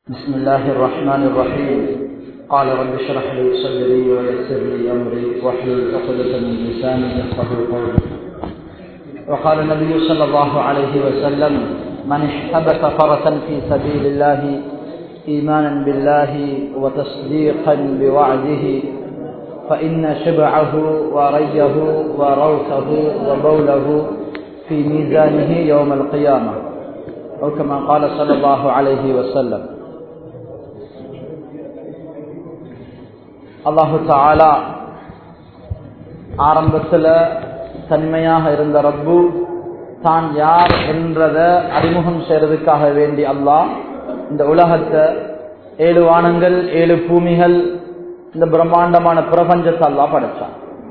بسم الله الرحمن الرحيم قال رب اشرح لي صدري ويسر لي امري واحلل عقدة من لساني يفقهوا قولي وقال النبي صلى الله عليه وسلم من احتبس فرسا في سبيل الله ايمانا بالله وتصديقا بوعده فان شبعه وريه وروثه وبوله في ميزانه يوم القيامه او كما قال صلى الله عليه وسلم அல்லாஹு தாலா ஆரம்பத்தில் தனிமையாக இருந்த ரப்பு தான் யார் என்றத அறிமுகம் செய்யறதுக்காக வேண்டி அல்லாஹ் இந்த உலகத்தை ஏழு வானங்கள் ஏழு பூமிகள் இந்த பிரம்மாண்டமான பிரபஞ்சத்தை அல்லாஹ் படைச்சான்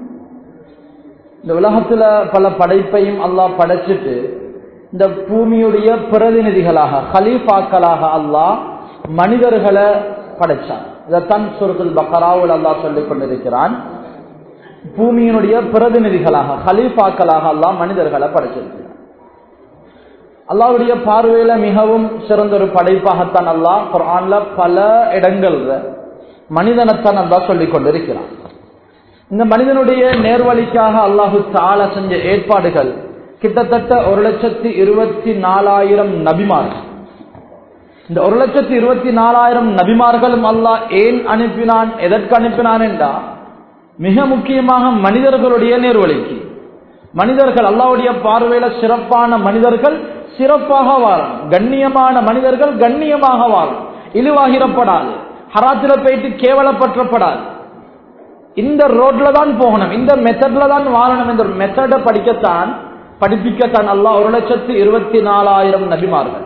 இந்த உலகத்துல பல படைப்பையும் அல்லாஹ் படைச்சிட்டு இந்த பூமியுடைய பிரதிநிதிகளாக ஹலீஃபாக்களாக அல்லாஹ் மனிதர்களை படைச்சான் இதைத்தான் சுருத்துல் பக்கராவில் அல்லாஹ் சொல்லிக் கொண்டிருக்கிறான் பூமியினுடைய பிரதிநிதிகளாக ஹலீஃபாக்களாக அல்லாஹ் மனிதர்களை படைச்சிருக்கிறான் அல்லாவுடைய பார்வையில மிகவும் சிறந்த ஒரு படைப்பாகத்தான் அல்லாஹ் குரான்ல பல இடங்கள்ல மனிதனைத்தான் அல்லாஹ் சொல்லிக் கொண்டிருக்கிறான் இந்த மனிதனுடைய நேர்வழிக்காக அல்லாஹு தாழ செஞ்ச ஏற்பாடுகள் கிட்டத்தட்ட ஒரு லட்சத்தி இருபத்தி நாலாயிரம் நபிமார்கள் இந்த ஒரு லட்சத்தி இருபத்தி நாலாயிரம் நபிமார்களும் அல்லாஹ் ஏன் அனுப்பினான் எதற்கு அனுப்பினான் என்றா மிக முக்கியமாக மனிதர்களுடைய நேர்வழிக்கு மனிதர்கள் அல்லாவுடைய பார்வையில சிறப்பான மனிதர்கள் சிறப்பாக வாழும் கண்ணியமான மனிதர்கள் கண்ணியமாக வாழும் இழிவாகிடப்படாது ஹராத்தில போயிட்டு கேவலப்பற்றப்படாது இந்த ரோட்ல தான் போகணும் இந்த மெத்தட்ல தான் வாழணும் இந்த மெத்தடை படிக்கத்தான் படிப்பிக்கத்தான் அல்லாஹ் ஒரு லட்சத்து இருபத்தி நாலாயிரம் நபிமார்கள்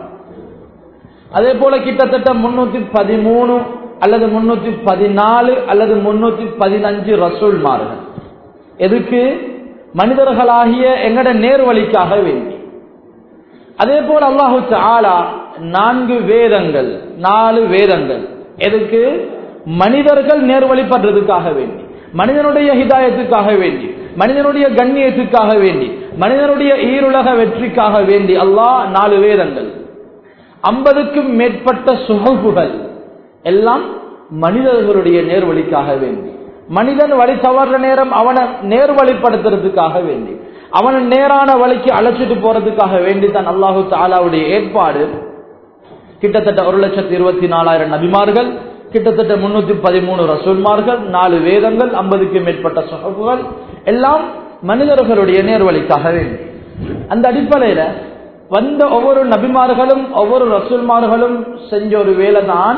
அதே போல கிட்டத்தட்ட முன்னூத்தி பதிமூணு அல்லது முன்னூத்தி பதினாலு அல்லது முன்னூத்தி பதினஞ்சு ரசூல்மார்கள் எதுக்கு மனிதர்களாகிய எங்கட நேர்வழிக்காக வேண்டி அதே போல அல்லாஹு ஆலா நான்கு வேதங்கள் நாலு வேதங்கள் எதுக்கு மனிதர்கள் நேர்வழிப்படுறதுக்காக வேண்டி மனிதனுடைய ஹிதாயத்துக்காக வேண்டி மனிதனுடைய கண்ணியத்துக்காக வேண்டி மனிதனுடைய ஈருலக வெற்றிக்காக வேண்டி அல்லாஹ் நாலு வேதங்கள் ஐம்பதுக்கும் மேற்பட்ட சுகப்புகள் எல்லாம் மனிதர்களுடைய நேர்வழிக்காக வேண்டி மனிதன் வழி தவற நேரம் அவனை நேர்வழிப்படுத்துறதுக்காக வேண்டி அவனை நேரான வழிக்கு அழைச்சிட்டு போறதுக்காக வேண்டி தான் அல்லாஹு தாலாவுடைய ஏற்பாடு கிட்டத்தட்ட ஒரு லட்சத்தி இருபத்தி நாலாயிரம் நபிமார்கள் கிட்டத்தட்ட முன்னூத்தி பதிமூணு ரசூல்மார்கள் நாலு வேதங்கள் ஐம்பதுக்கு மேற்பட்ட சுகப்புகள் எல்லாம் மனிதர்களுடைய நேர்வழிக்காக வேண்டி அந்த அடிப்படையில வந்த ஒவ்வொரு நபிமார்களும் ஒவ்வொரு ரசூல்மார்களும் செஞ்ச ஒரு வேலை தான்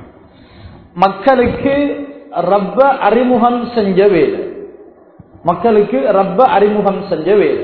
மக்களுக்கு ரப்ப அறிமுகம் செஞ்ச வேலை மக்களுக்கு ரப்ப அறிமுகம் செஞ்ச வேலை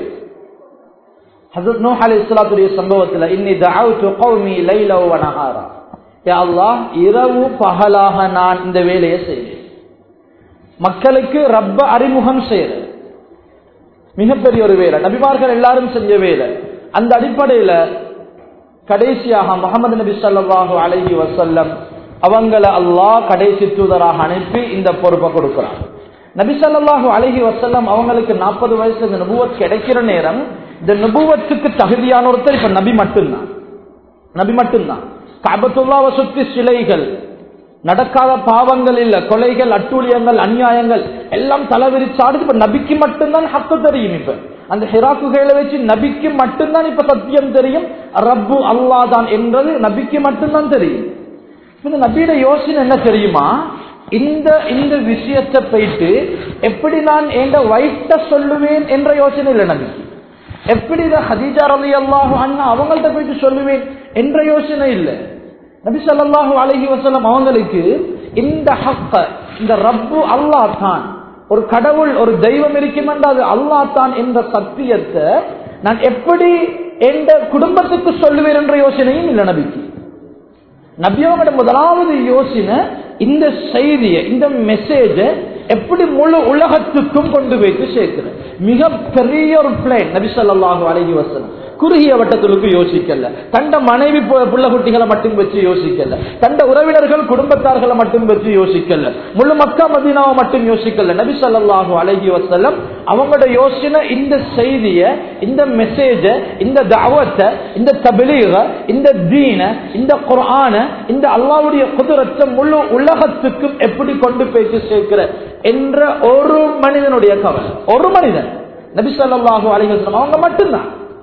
ஹசரத் நூஹ் அலி இஸ்லாத்துடைய சம்பவத்தில் இன்னி தஅவுது கௌமி லைலா வ நஹாரா யா அல்லாஹ் இரவு பகலாக நான் இந்த வேலையை செய்தேன் மக்களுக்கு ரப்ப அறிமுகம் செய்யறது மிகப்பெரிய ஒரு வேலை நபிமார்கள் எல்லாரும் செஞ்ச வேலை அந்த அடிப்படையில கடைசியாக முகமது நபி சொல்லாஹு அலஹி வசல்லம் அவங்கள அல்லாஹ் கடைசி தூதராக அனுப்பி இந்த பொறுப்பை கொடுக்கிறார் நபி சொல்லாஹு அலஹி வசல்லம் அவங்களுக்கு நாற்பது வயசுல இந்த நுபுவத் கிடைக்கிற நேரம் இந்த நுபுவத்துக்கு தகுதியான ஒருத்தர் இப்ப நபி மட்டும்தான் நபி மட்டும்தான் காபத்துல்லாவை சுற்றி சிலைகள் நடக்காத பாவங்கள் இல்ல கொலைகள் அட்டூழியங்கள் அநியாயங்கள் எல்லாம் தலைவிரிச்சாடு இப்ப நபிக்கு மட்டும்தான் ஹக்கு தெரியும் இப்ப அந்த ஹிராக்குகளை வச்சு நபிக்கு மட்டும்தான் இப்ப சத்தியம் தெரியும் ரப்பு அல்லா தான் என்றது நபிக்கு மட்டும்தான் தெரியும் இந்த நபியோட யோசனை என்ன தெரியுமா இந்த இந்த விஷயத்தை போயிட்டு எப்படி நான் என் வைஃப்ட சொல்லுவேன் என்ற யோசனை இல்லை நபிக்கு எப்படி இதை ஹதீஜா ரலி அல்லாஹு அண்ணா அவங்கள்ட்ட போயிட்டு சொல்லுவேன் என்ற யோசனை இல்லை நபி சொல்லாஹு அலஹி வசலம் அவங்களுக்கு இந்த ஹக்க இந்த ரப்பு அல்லா தான் ஒரு கடவுள் ஒரு தெய்வம் இருக்கும் அது அல்லா தான் என்ற சத்தியத்தை நான் எப்படி எந்த குடும்பத்துக்கு சொல்லுவேன் என்ற யோசனையும் இல்லை நபிக்கு நபியோட முதலாவது யோசனை இந்த செய்தியை இந்த மெசேஜ எப்படி முழு உலகத்துக்கும் கொண்டு வைத்து சேர்க்கிறேன் மிக பெரிய ஒரு பிளேன் நபி சொல்லாஹு அழகி வசனம் குறுகிய வட்டத்திற்கு யோசிக்கல தண்ட மனைவி பு- புள்ள குட்டிகளை மட்டும் வச்சு யோசிக்கல தண்ட உறவினர்கள் குடும்பத்தார்களை மட்டும் வச்சு யோசிக்கல முழு மக்கா மதீனாவை மட்டும் யோசிக்கல நபி ஸல்லல்லாஹு அலைஹி வஸல்லம் அவங்களோட யோசனை இந்த செய்திய இந்த மெசேஜ இந்த தாவத்தை இந்த தபிலீக இந்த தீன இந்த குர்ஆன இந்த அல்லாஹ்வுடைய குதிரத்தை முழு உலகத்துக்கும் எப்படி கொண்டு போயிட்டு சேர்க்கிற என்ற ஒரு மனிதனுடைய கவலை ஒரு மனிதன் நபி ஸல்லல்லாஹு அலைஹி வஸல்லம் அவங்க மட்டும்தான்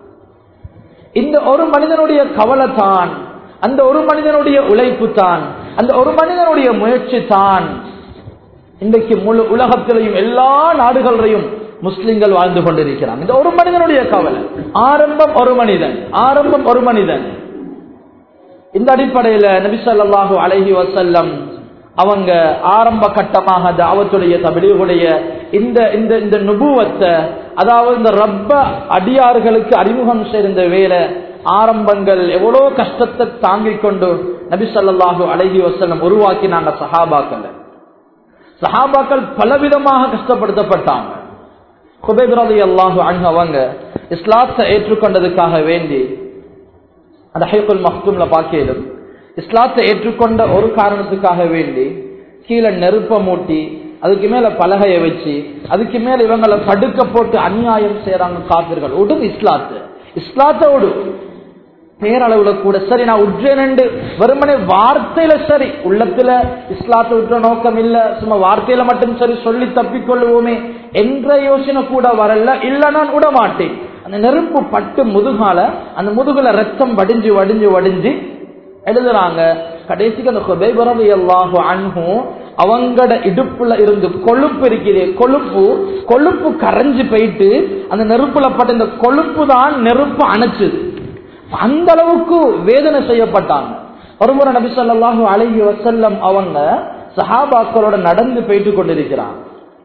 இந்த ஒரு மனிதனுடைய கவலை தான் அந்த ஒரு மனிதனுடைய உழைப்பு தான் அந்த ஒரு மனிதனுடைய முயற்சி தான் இன்றைக்கு முழு உலகத்திலையும் எல்லா நாடுகளிலையும் முஸ்லிம்கள் வாழ்ந்து கொண்டிருக்கிறாங்க இந்த ஒரு மனிதனுடைய கவலை ஆரம்பம் ஒரு மனிதன் ஆரம்பம் ஒரு மனிதன் இந்த அடிப்படையில நபி ஸல்லல்லாஹு அலைஹி வஸல்லம் அவங்க ஆரம்ப கட்டமாக தாவத்துடைய தபிலியுடைய இந்த இந்த இந்த நுபுவத்தை அதாவது இந்த ரப்ப அடியார்களுக்கு அறிமுகம் செய்த வேலை ஆரம்பங்கள் எவ்வளோ கஷ்டத்தை தாங்கிக் கொண்டு நபி ஸல்லல்லாஹு அலைஹி வஸல்லம் உருவாக்கினாங்க சஹாபாக்கள் சஹாபாக்கள் பலவிதமாக கஷ்டப்படுத்தப்பட்டாங்க குபைப் ரலியல்லாஹு அன்ஹு அவங்க இஸ்லாத்தை ஏற்றுக்கொண்டதுக்காக வேண்டி அந்த ஹைகுல் மக்தூம்ல பார்க்கலும் இஸ்லாத்தை ஏற்றுக்கொண்ட ஒரு காரணத்துக்காக வேண்டி கீழே நெருப்ப மூட்டி அதுக்கு மேல பலகைய வச்சு அதுக்கு மேல இவங்களை படுக்க போட்டு அநியாயம் செய்யறாங்க காப்பிர்கள் விடும் இஸ்லாத்து இஸ்லாத்தை விடு பேரளவுல கூட சரி நான் உற்றேன் வெறுமனே வார்த்தையில சரி உள்ளத்துல இஸ்லாத்தை உற்ற நோக்கம் இல்ல சும்மா வார்த்தையில மட்டும் சரி சொல்லி தப்பிக்கொள்ளுவோமே என்ற யோசனை கூட வரல இல்ல நான் விட மாட்டேன் அந்த நெருப்பு பட்டு முதுகால அந்த முதுகுல ரத்தம் வடிஞ்சு வடிஞ்சு வடிஞ்சு எழுதுறாங்க கடைசிக்கு அந்த ஹுபைபரவி அல்லாஹு அன்ஹு அவங்கட இடுப்புல இருந்து கொழுப்பு இருக்கிறே கொழுப்பு கொழுப்பு கரைஞ்சு போயிட்டு அந்த நெருப்புல பட்ட இந்த கொழுப்பு தான் நெருப்பு அணைச்சது அந்த அளவுக்கு வேதனை செய்யப்பட்டாங்க ஒருமுறை நபி ஸல்லல்லாஹு அலைஹி வஸல்லம் அவங்க சஹாபாக்களோட நடந்து போயிட்டு கொண்டிருக்கிறாங்க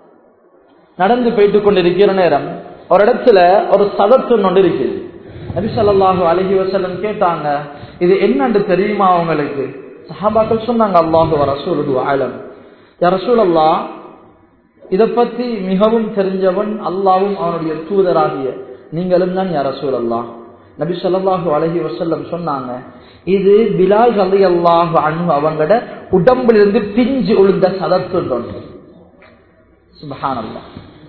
நடந்து போயிட்டு கொண்டிருக்கிற நேரம் ஒரு இடத்துல ஒரு சதத்து ஒன்று இருக்குது நபி ஸல்லல்லாஹு அலைஹி வஸல்லம் கேட்டாங்க இது என்னன்னு தெரியுமா அவங்களுக்கு சஹாபாக்கள் சொன்னாங்க அல்லாஹு ரசூலுஹு ஆலம் யா ரசூலல்லாஹ் இத பத்தி மிகவும் தெரிஞ்சவன் அல்லாவும் அவனுடைய தூதராகிய நீங்களும் தான் யா ரசூலல்லாஹ் நபி ஸல்லல்லாஹு அலைஹி வஸல்லம் சொன்னாங்க இது பிலால் ரலியல்லாஹு அன்ஹு அவங்கட உடம்பிலிருந்து பிஞ்சு உளுந்த சதத்து ஒன்று சுபஹானல்லாஹ்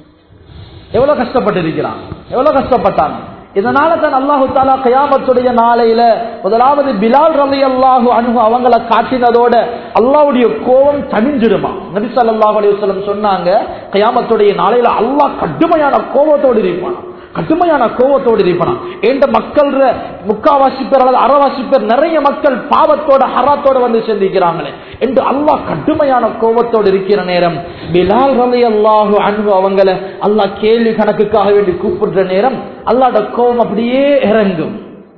எவ்வளவு கஷ்டப்பட்டிருக்கிறான் எவ்வளவு கஷ்டப்பட்டாங்க இதனால தான் அல்லாஹு தாலா கயாமத்துடைய நாளையில முதலாவது பிலால் ரலி அல்லாஹு அணுகு அவங்கள காட்டினதோட அல்லாவுடைய கோபம் தனிஞ்சிடுமா நபி ஸல்லல்லாஹு அலைஹி வஸல்லம் சொன்னாங்க கயாமத்துடைய நாளையில அல்லாஹ் கடுமையான கோபத்தோடு இருப்பான் கடுமையான கோபத்தோடு இருப்பான் எந்த மக்கள் முக்காவாசி பேர் அல்லது அறவாசி பேர் நிறைய மக்கள் பாவத்தோட ஹராத்தோட வந்து சந்திக்கிறாங்களே என்று அல்லாஹ் கடுமையான கோபத்தோடு இருக்கிற நேரம் பிலால் ரலி அல்லாஹு அன்பு அவங்கள அல்லாஹ் கேள்வி கணக்குக்காக வேண்டி கூப்பிடுற நேரம் அல்லாட கோபம் அப்படியே இறங்கும்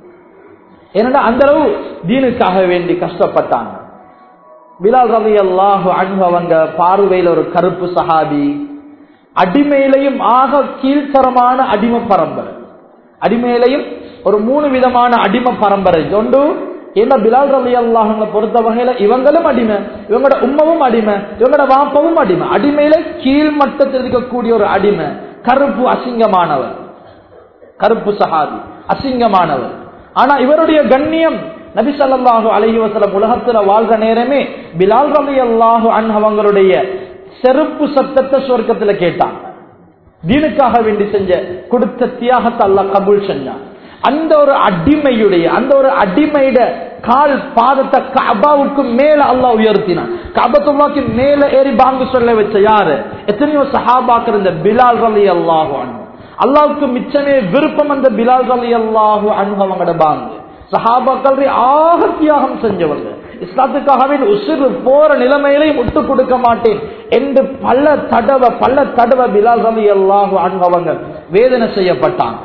ஏன்னா அந்த அளவு தீனுக்காக வேண்டி கஷ்டப்பட்டாங்க பிலால் ரலி அல்லாஹு அன்பு அவங்க பார்வையில் ஒரு கருப்பு சஹாபி அடிமையிலையும் ஆக கீழ்த்தரமான அடிமை பரம்பரை அடிமையிலையும் ஒரு மூணு விதமான அடிமை பரம்பரை ஒன்று ஏன்னா பிலால் ரவி அல்லாஹங்களை பொறுத்த வகையில இவங்களும் அடிமை இவங்களோட உம்மவும் அடிமை இவங்களோட வாப்பவும் அடிமை அடிமையில கீழ் மட்டத்தில் இருக்கக்கூடிய ஒரு அடிமை கருப்பு அசிங்கமானவர் கருப்பு சஹாபி அசிங்கமானவர் ஆனா இவருடைய கண்ணியம் நபி ஸல்லல்லாஹு அலைஹி வஸல்லம் உலகத்துல வாழ்ற நேரமே பிலால் ரவி அல்லாஹு அன் அவங்களுடைய செருப்பு சத்தத்தை சொர்க்கத்துல கேட்டாங்க தீனுக்காக வேண்டி செஞ்ச கொடுத்த தியாகத்தை அல்லாஹ் கபூல் செஞ்சான் அந்த ஒரு அடிமையுடைய அந்த ஒரு அடிமையிட கால் பாதத்தை கபாவுக்கு மேல அல்லாஹ் உயர்த்தினான் கபத்துல்லாக்கு மேல ஏறி பாங்கு சொல்ல வச்ச யாரு எத்தனையோ சஹாபாக்கள் இந்த பிலால் ரலி அல்லாஹு அன்பு அல்லாவுக்கு மிச்சமே விருப்பம் அந்த பிலால் ரலி அல்லாஹு அன்பு அவங்களோட பாங்கு சஹாபாக்கள் ஆக தியாகம் செஞ்சவங்க இஸ்லாத்துக்காகவே உசுறு போற நிலைமையிலையும் விட்டு கொடுக்க மாட்டேன் என்று பல தடவை பல தடவை பிலால் ரலி அல்லாஹு அவங்க வேதனை செய்யப்பட்டாங்க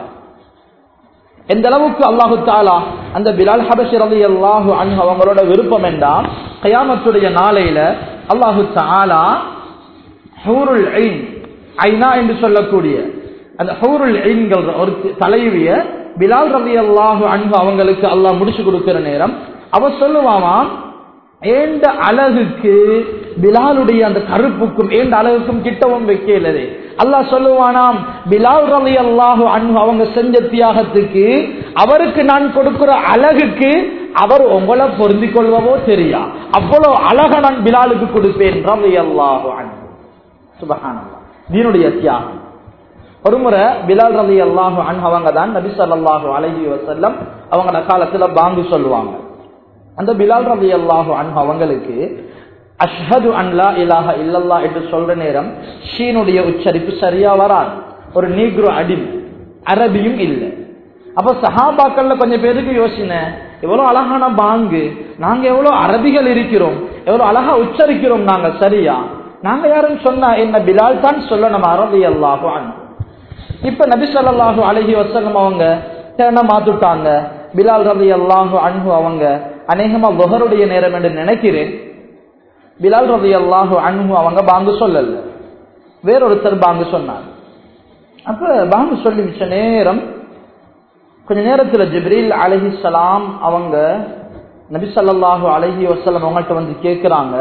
எந்த அளவுக்கு அல்லாஹு தாலா அந்த பிலால் ஹபஷி ரலி அல்லாஹு அவங்களோட விருப்பம் என்றால் கயாமத்துடைய நாளையில அல்லாஹு தாலா ஹூருல் ஐன் ஐனா என்று சொல்லக்கூடிய அந்த ஹூருல் ஐன்கள் ஒரு தலைவிய பிலால் ரவி அல்லாஹு அன்பு அவங்களுக்கு அல்லாஹ் முடிச்சு கொடுக்கிற நேரம் அவ சொல்லுவாமாம் ஏண்ட அழகுக்கு பிலாலுடைய அந்த கருப்புக்கும் ஏண்ட அழகுக்கும் கிட்டவும் வைக்கலது அல்லாஹ் சொல்லுவானாம் பிலால் ரலி அல்லாஹு அன்ஹு அவங்க செஞ்ச தியாகத்துக்கு அவருக்கு நான் கொடுக்கிற அழகுக்கு அவர் உங்களை பொருந்திக் கொள்வதோ தெரியா அவ்வளவு அழக நான் பிலாலுக்கு கொடுப்பேன் ரலி அல்லாஹு அன்ஹு சுபஹானல்லாஹ் தீனுடைய தியாகம் ஒருமுறை பிலால் ரலி அல்லாஹு அன்ஹு அவங்க தான் நபி ஸல்லல்லாஹு அலைஹி வஸல்லம் அவங்களோட காலத்துல பாங்கு சொல்லுவாங்க அந்த பிலால் ரலி அல்லாஹு அன்ஹு அவங்களுக்கு அஷ்ஹது அன்லா இலாஹ இல்லல்லா என்று சொல்ற நேரம் ஷீனுடைய உச்சரிப்பு சரியா வராது ஒரு நீக்ரோ அடிமை அரபியும் இல்லை அப்ப சஹாபாக்கள்ல கொஞ்சம் பேருக்கு யோசனை எவ்வளவு அழகான பாங்கு நாங்க எவ்வளவு அரபிகள் இருக்கிறோம் எவ்வளவு அழகா உச்சரிக்கிறோம் நாங்க சரியா நாங்க யாரும் சொன்னா என்ன பிலால் தான் சொல்லணும் அரபி அல்லாஹு அன்ஹு இப்ப நபி ஸல்லல்லாஹு அலைஹி வஸல்லம் அவங்க தேன மாத்துட்டாங்க பிலால் ரவி அல்லாஹு அன்ஹு அவங்க அநேகமா புகருடைய நேரம் என்று நினைக்கிறேன் பிலால் ரவி அல்லாஹு அன்ஹு அவங்க பாங்கு சொல்லல வேறொருத்தர் பாங்கு சொன்னார் அப்ப பாங்கு சொல்லி மிச்ச நேரம் கொஞ்ச நேரத்துல ஜிப்ரீல் அலஹி சலாம் அவங்க நபி ஸல்லல்லாஹு அலைஹி வஸல்லம் அவங்கள்ட்ட வந்து கேக்குறாங்க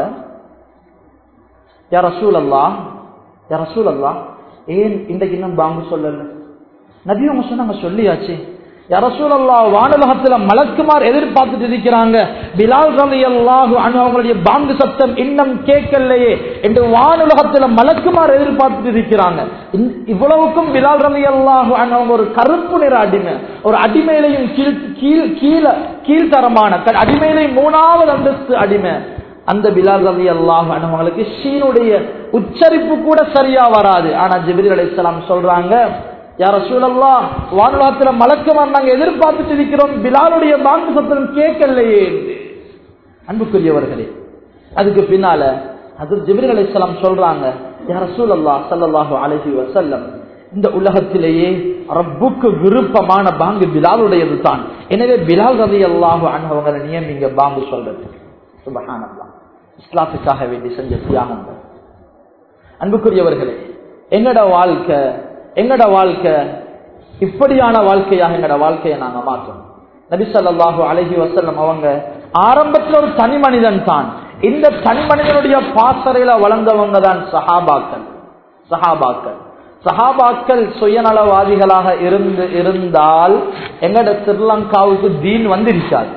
யா ரசூல் அல்லா யா ரசூல் அல்லா ஏன் இன்றைக்கு இன்னும் பாங்கு சொல்லல நபி அவங்க சொன்னாங்க சொல்லியாச்சு யா ரசூல் அல்லா வானுலகத்துல மலக்குமார் எதிர்பார்த்துட்டு இருக்கிறாங்க பிலால் ரவி அல்லாஹு அவங்களுடைய பாங்கு சத்தம் இன்னும் கேட்கலையே என்று வானுலகத்துல மலக்குமார் எதிர்பார்த்துட்டு இருக்கிறாங்க இந்த- இவ்வளவுக்கும் பிலால் ரவி அல்லாஹு அவங்க ஒரு கருப்பு நிற அடிமை ஒரு அடிமையிலையும் கீழ் கீழ் கீழ கீழ்த்தரமான க- அடிமையிலையும் மூணாவது அந்தஸ்து அடிமை அந்த பிலால் ரவி அல்லாஹ் அவங்களுக்கு ஷீனுடைய உச்சரிப்பு கூட சரியா வராது ஆனா ஜிபிரி அலைஹிஸ்ஸலாம் சொல்றாங்க யார சூழல்லா வானுலகத்துல மலக்கமார் நாங்க எதிர்பார்த்துட்டு இருக்கிறோம் பிலாலுடைய பாங்கு சத்தம் கேட்கலையே என்று. அன்புக்குரியவர்களே அதுக்கு பின்னால அது ஜிபிரி அலைஹிஸ்ஸலாம் சொல்றாங்க யார சூழல்லா சல்லல்லாஹு அலைஹி வஸல்லம் இந்த உலகத்திலேயே ரப்புக்கு விருப்பமான பாங்கு பிலாலுடையது தான் எனவே பிலால் ரவி அல்லாஹு அவங்களை நியமிங்க பாங்கு சொல்றது சுபஹானல்லாஹ் இஸ்லாத்துக்காக வேண்டி செஞ்ச தியாகங்கள் அன்புக்குரியவர்களே எங்கட வாழ்க்கை எங்கட வாழ்க்கை இப்படியான வாழ்க்கையாக எங்கட வாழ்க்கையை நாங்க மாற்றணும் நபி ஸல்லல்லாஹு அலைஹி வஸல்லம் அவங்க ஆரம்பத்துல ஒரு தனி மனிதன் தான் இந்த தனி மனிதனுடைய பாசறையில வளர்ந்தவங்க தான் சஹாபாக்கள் சஹாபாக்கள் சஹாபாக்கள் சுயநலவாதிகளாக இருந்து இருந்தால் எங்கட ஸ்ரீலங்காவுக்கு தீன் வந்திருக்காது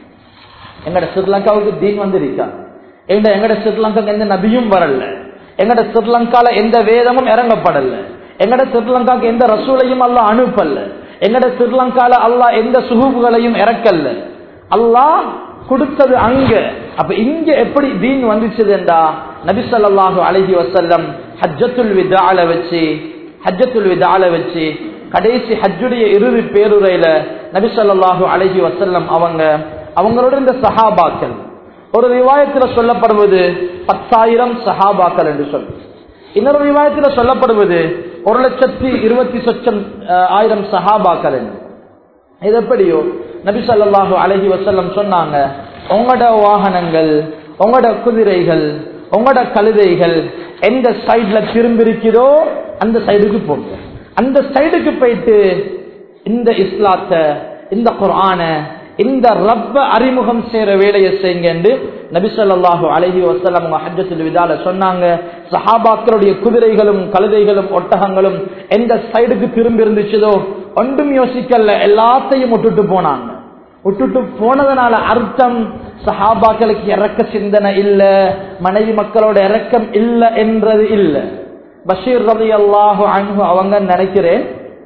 எங்கட ஸ்ரீலங்காவுக்கு தீன் வந்திருக்காது எங்க எங்கட ஸ்ரீலங்காக்கு எந்த நபியும் வரல எங்கட ஸ்ரீலங்கால எந்த வேதமும் இறங்கப்படல எங்கட ஸ்ரீலங்காக்கு எந்த ரசூலையும் அல்ல அனுப்பல்ல எங்கட ஸ்ரீலங்கால அல்லாஹ் எந்த சுகூபுகளையும் இறக்கல்ல அல்லாஹ் கொடுத்தது அங்க அப்ப இங்க எப்படி தீன் வந்துச்சுதுண்டா நபி ஸல்லல்லாஹு அலைஹி வஸல்லம் ஹஜ்ஜத்துல் விதால வச்சு ஹஜ்ஜத்துல் விதால வச்சு கடைசி ஹஜ்ஜுடைய இறுதி பேருரையில நபி ஸல்லல்லாஹு அலைஹி வஸல்லம் அவங்க அவங்களோட இந்த சஹாபாக்கள் ஒரு ரிவாயத்துல சொல்லப்படுவது பத்தாயிரம் சஹாபாக்கள் என்று சொல்லு இன்னொரு ரிவாயத்துல சொல்லப்படுவது ஒரு லட்சத்தி இருபத்தி சொச்சம் அஹ், ஆயிரம் சஹாபாக்கள் என்று இது எப்படியோ நபி ஸல்லல்லாஹு அலைஹி வஸல்லம் சொன்னாங்க உங்களோட வாகனங்கள் உங்களோட குதிரைகள் உங்களோட கழுதைகள் எந்த சைடுல திரும்பி இருக்குதோ அந்த சைடுக்கு போங்க அந்த சைடுக்கு போயிட்டு இந்த இஸ்லாத்தை இந்த குர்ஆன இந்த ரப்ப அறிமுகம் செய்யற வேலையை செய்யுங்க என்று நபி ஸல்லல்லாஹு அலைஹி வஸல்லம் ஹஜ்ஜத்துல் விதால சொன்னாங்க சஹாபாக்களுடைய குதிரைகளும் கழுதைகளும் ஒட்டகங்களும் எந்த சைடுக்கு திரும்பி இருந்துச்சதோ ஒன்றும் யோசிக்கல எல்லாத்தையும் விட்டுட்டு போனாங்க விட்டுட்டு போனதுனால அர்த்தம் சஹாபாக்களுக்கு இறக்க சிந்தனை இல்ல மனைவி மக்களோட இறக்கம் இல்ல என்றது இல்ல பஷீர் ரவி அல்லாஹு அன்ஹு அவங்க நினைக்கிறேன்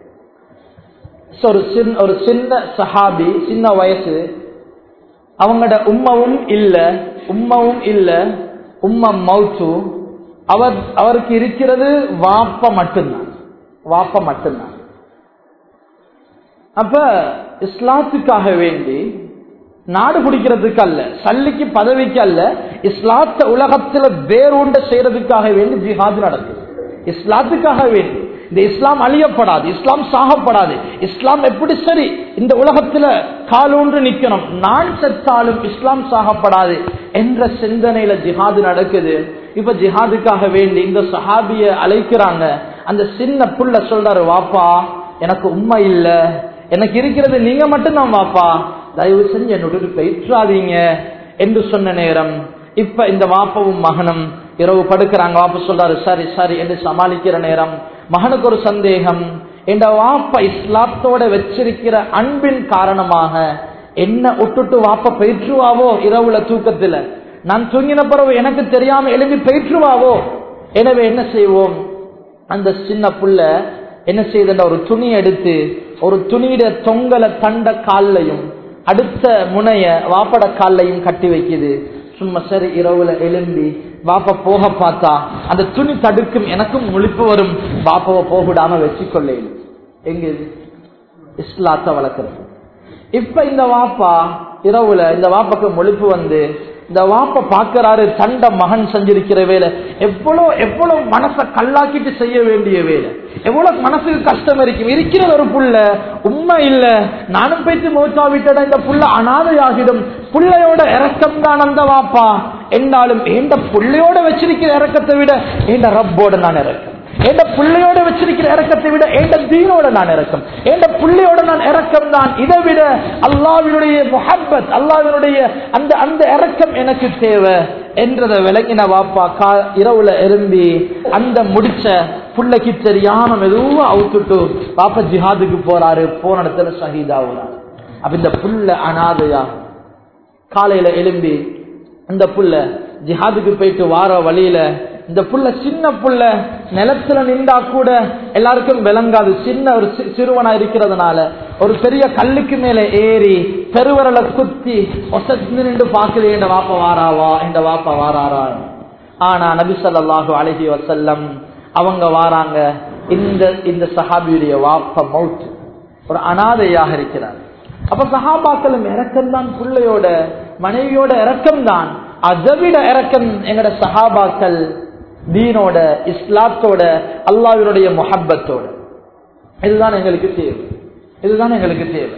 ஒரு சின்ன ஒரு சின்ன சஹாபி சின்ன வயசு அவங்களோட உம்மவும் இல்ல உம்மவும் இல்ல உம்ம மௌத்து அவர் அவருக்கு இருக்கிறது வாப்ப மட்டும்தான் வாப்ப மட்டும்தான் அப்ப இஸ்லாத்துக்காக வேண்டி நாடு பிடிக்கிறதுக்கு அல்ல சல்லிக்கு பதவிக்கு அல்ல இஸ்லாத்த உலகத்துல வேறுண்ட செய்யறதுக்காக வேண்டி ஜிஹாது நடக்குது இஸ்லாத்துக்காக வேண்டி இந்த இஸ்லாம் அழியப்படாது இஸ்லாம் சாகப்படாது இஸ்லாம் எப்படி சரி இந்த உலகத்துல காலூன்று நிக்கணும் நான் செத்தாலும் இஸ்லாம் சாகப்படாது என்ற சிந்தனையில ஜிஹாது நடக்குது இப்ப ஜிஹாதுக்காக வேண்டி இந்த சஹாபிய அழைக்கிறாங்க அந்த சின்ன புள்ள சொல்றாரு வாப்பா எனக்கு உண்மை இல்ல எனக்கு இருக்கிறது நீங்க மட்டும்தான் வாப்பா தயவு செஞ்சு என்னோட பெற்றாதீங்க என்று சொன்ன நேரம் இப்ப இந்த வாப்பவும் மகனும் இரவு படுக்கிறாங்க வாப்ப சொல்றாரு சரி சரி என்று சமாளிக்கிற நேரம் மகனுக்கு ஒரு சந்தேகம் என்ற வாப்ப இஸ்லாத்தோட வச்சிருக்கிற அன்பின் காரணமாக என்ன விட்டுட்டு வாப்ப பெற்றுவாவோ இரவுல தூக்கத்துல நான் தூங்கின பிறகு எனக்கு தெரியாம எழுப்பி பெற்றுவாவோ எனவே என்ன செய்வோம் அந்த சின்ன புள்ள என்ன செய்த ஒரு துணி எடுத்து ஒரு துணியிட தொங்கல தண்ட கால்லையும் அடுத்த முனைய வாப்பட கால்லையும் கட்டி வைக்குது சும்மா சரி இரவுல எழும்பி பாப்பா போக பார்த்தா அந்த துணி தடுக்கும் எனக்கும் முழிப்பு வரும் பாப்பாவை போகவிடாம வச்சுக்கொள்ள எங்க இது? இஸ்லாத்த வளர்க்கறது இப்ப இந்த வாப்பா இரவுல இந்த வாப்பாக்கு முழிப்பு வந்து இந்த வாப்ப பாக்குறாரு தண்ட மகன் செஞ்சிருக்கிற வேலை எவ்வளவு எவ்வளவு மனசை கல்லாக்கிட்டு செய்ய வேண்டிய வேலை எவ்வளவு மனசுக்கு கஷ்டம் இருக்கும் இருக்கிறது ஒரு புள்ள உண்மை இல்ல நானும் பேச்சு மோச்சா விட்டட இந்த புள்ள அனாதையாகிடும் புள்ளையோட இறக்கம் தான் அந்த வாப்பா என்னாலும் எந்த புள்ளையோட வச்சிருக்கிற இறக்கத்தை விட எந்த ரப்போட நான் இறக்கம் எந்த பிள்ளையோட வச்சிருக்கிற இறக்கத்தை விட எந்த தீனோட நான் இறக்கம் எந்த பிள்ளையோட நான் இறக்கம் தான் இதை விட அல்லாவினுடைய முஹப்பத் அல்லாவினுடைய அந்த அந்த இறக்கம் எனக்கு தேவை என்றதை விளங்கின வாப்பா கா இரவுல எறும்பி அந்த முடிச்ச புள்ளைக்கு தெரியாம மெதுவா அவுத்துட்டு பாப்பா ஜிஹாதுக்கு போறாரு போன இடத்துல ஷஹீதாவுறாரு அப்ப இந்த புள்ள அனாதையா காலையில எழும்பி இந்த புள்ள ஜிஹாதுக்கு போயிட்டு வார வழியில இந்த புள்ள சின்ன புள்ள நிலத்துல நின்றா கூட எல்லாருக்கும் விளங்காது சின்ன ஒரு சி- சிறுவனா இருக்கிறதுனால ஒரு பெரிய கல்லுக்கு மேல ஏறி பெருவரலை குத்தி ஒசத்து நின்று பாக்குது என்ற வாப்ப வாராவா இந்த வாப்ப வாராரா ஆனா நபி ஸல்லல்லாஹு அலைஹி வஸல்லம் அவங்க வாராங்க இந்த இந்த சஹாபியுடைய வாப்ப மவுத் ஒரு அனாதையாக இருக்கிறார் அப்ப சஹாபாக்களும் இறக்கம் தான் பிள்ளையோட மனைவியோட இறக்கம் தான் அதைவிட இறக்கம் எங்கட சஹாபாக்கள் தீனோட இஸ்லாத்தோட அல்லாஹ்வினுடைய முஹப்பத்தோட இதுதான் எங்களுக்கு தேவை இதுதான் எங்களுக்கு தேவை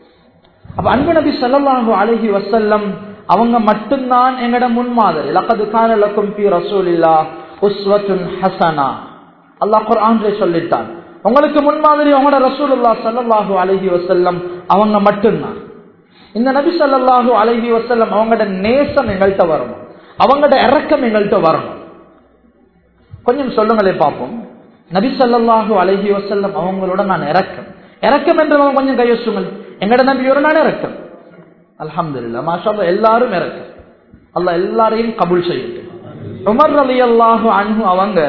அப்ப அன்பு நபி ஸல்லல்லாஹு அலைஹி வஸல்லம் அவங்க மட்டும்தான் எங்கட முன்மாதிரி லக்கது கான லக்கும் ஃபீ ரசூலில்லாஹ் உஸ்வத்துன் ஹஸனா அல்லாஹ் குர்ஆன்ல சொல்லிட்டான் உங்களுக்கு முன்மாதிரி அவங்களோட ரசூலுல்லாஹ் ஸல்லல்லாஹு அலைஹி வஸல்லம் அவங்க மட்டும்தான் இந்த நபி ஸல்லல்லாஹு அலைஹி வஸல்லம் அவங்களோட நேசம் எங்கள்கிட்ட வரணும் அவங்களோட இறக்கம் எங்கள்கிட்ட வரணும் கொஞ்சம் சொல்லுங்களே பார்ப்போம் நபி ஸல்லல்லாஹு அலைஹி வஸல்லம் அவங்களோட நான் இறக்கம் இறக்கம் என்றவங்க கொஞ்சம் கையொசுங்கள் எங்கட நபியோட நான் இறக்கம் அல்ஹம்துலில்லாஹ் மாஷா அல்லாஹ் எல்லாரும் இறக்கம் அல்லாஹ் எல்லாரையும் கபூல் செய்யட்டும் உமர் ரலியல்லாஹு அன்ஹு அவங்க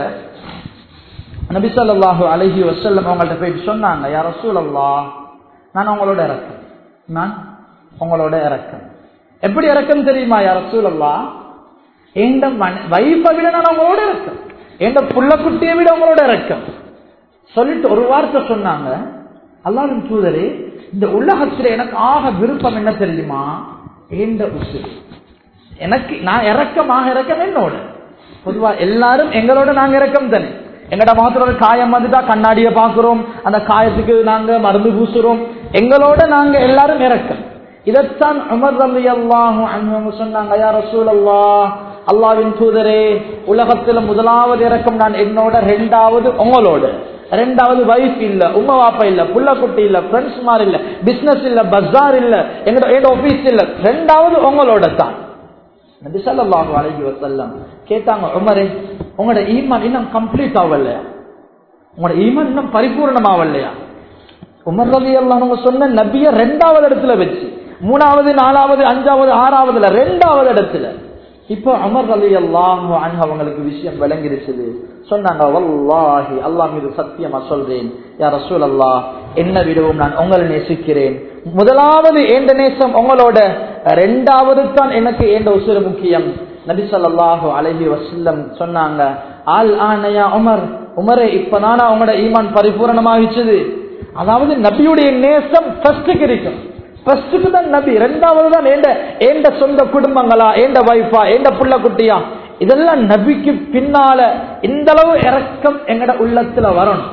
நபி ஸல்லல்லாஹு அலைஹி வஸல்லம் அவங்கள்ட்ட போயிட்டு சொன்னாங்க யா ரசூலல்லாஹ் நான் உங்களோட இறக்கம் நான் உங்களோட இறக்கம் எப்படி இறக்கம் தெரியுமா யா ரசூலல்லாஹ் எந்த வைஃபை விட நான் உங்களோட இறக்கம் எந்த புள்ள குட்டியை விட உங்களோட இறக்கம் சொல்லிட்டு ஒரு வார்த்தை சொன்னாங்க அல்லாவின் தூதரே இந்த உலகத்துல எனக்கு ஆக விருப்பம் என்ன தெரியுமா ஏண்ட உசுறு எனக்கு நான் இறக்கமாக இறக்கம் என்னோட பொதுவா எல்லாரும் எங்களோட நாங்க இறக்கம் தானே எங்கட மாத்திரம் ஒரு காயம் வந்துட்டா கண்ணாடியை பாக்குறோம் அந்த காயத்துக்கு நாங்க மருந்து பூசுறோம் எங்களோட நாங்க எல்லாரும் இறக்கம் இதைத்தான் உமர் ரலி அல்லாஹு அன்ஹு சொன்னாங்க யா ரசூலல்லாஹ் அல்லாவின் தூதரே உலகத்துல முதலாவது இறக்கம் நான் என்னோட ரெண்டாவது உங்களோட ரெண்டாவது வைஃப் இல்ல உம்ம வாப்பா இல்ல புள்ள குட்டி இல்ல ஃப்ரெண்ட்ஸ் மாதிரி இல்ல பிசினஸ் இல்ல பஜார் இல்ல எங்கட எங்க ஆபீஸ் இல்ல ரெண்டாவது உங்களோட தான் நபி ஸல்லல்லாஹு அலைஹி வஸல்லம் கேட்டாங்க உமரே உங்களோட ஈமான் இன்னும் கம்ப்ளீட் ஆகலையா உங்களோட ஈமான் இன்னும் பரிபூர்ணமாகலையா உமர் ரலி அல்லாஹ் சொன்ன நபிய ரெண்டாவது இடத்துல வச்சு மூணாவது நாலாவது அஞ்சாவது ஆறாவதுல ரெண்டாவது இடத்துல இப்போ அமர் அலி அல்லாஹ் அவங்களுக்கு விஷயம் விளங்கிருச்சுது சொன்னாங்க வல்லாஹி அல்லாஹ் மீது சத்தியமா சொல்றேன் யார் ரசூல் அல்லாஹ் என்ன விடவும் நான் உங்களை நேசிக்கிறேன் முதலாவது ஏண்ட நேசம் உங்களோட ரெண்டாவது தான் எனக்கு ஏண்ட உசுர முக்கியம் நபி ஸல்லல்லாஹு அலைஹி வஸல்லம் சொன்னாங்க ஆல் ஆனையா உமர் உமரே இப்பதானா உங்களோட ஈமான் பரிபூரணமாகிச்சது அதாவது நபியுடைய நேசம் ஃபர்ஸ்ட் கிடைக்கும் ஃபர்ஸ்டுக்கு தான் நபி ரெண்டாவது தான் ஏண்ட ஏண்ட சொந்த குடும்பங்களா ஏண்ட வைஃபா ஏண்ட புள்ள குட்டியா இதெல்லாம் நபிக்கு பின்னால இந்த அளவு இறக்கம் எங்கட உள்ளத்துல வரணும்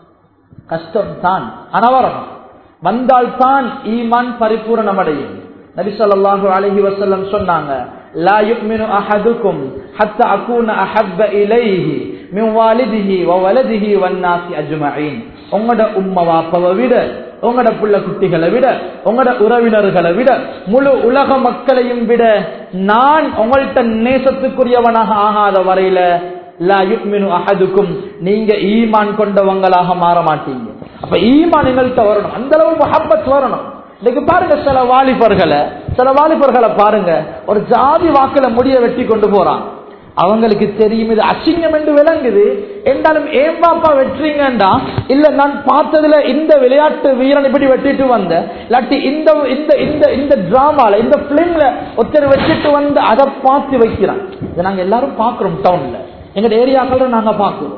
கஷ்டம் தான் ஆனா வரணும் வந்தால் தான் ஈமான் பரிபூரணம் அடையும் நபி ஸல்லல்லாஹு அலைஹி வஸல்லம் சொன்னாங்க லா யுக்மினு அஹதுக்கும் ஹத்தா அகூன அஹப்ப இலைஹி மின் வாலிதிஹி வ வலதிஹி வன்னாசி அஜ்மஈன் உங்களோட உம்ம வாப்பவை விட உங்களோட புள்ள குட்டிகளை விட உங்களோட உறவினர்களை விட முழு உலக மக்களையும் விட நான் உங்கள்கிட்ட நேசத்துக்குரியவனாக ஆகாத வரையில லா யுக்மினு அஹதுக்கும் நீங்க ஈமான் கொண்டவங்களாக மாற மாட்டீங்க அப்ப ஈமான் எங்கள்கிட்ட வரணும் அந்த அளவு முஹப்பத் வரணும் இன்னைக்கு பாருங்க சில வாலிபர்களை சில வாலிபர்களை பாருங்க ஒரு ஜாதி வாக்குல முடிய வெட்டி கொண்டு போறான் அவங்களுக்கு தெரியும் இது அசிங்கம் என்று விளங்குது என்றாலும் ஏன் பாப்பா வெட்டுறீங்கடா இல்ல நான் பார்த்ததுல இந்த விளையாட்டு வீரன் இப்படி வெட்டிட்டு வந்த இல்லாட்டி இந்த இந்த இந்த இந்த டிராமால இந்த பிலிம்ல ஒருத்தர் வெட்டிட்டு வந்து அதை பார்த்து வைக்கிறான் இதை நாங்க எல்லாரும் பாக்குறோம் டவுன்ல எங்க ஏரியாக்கள் நாங்க பாக்குறோம்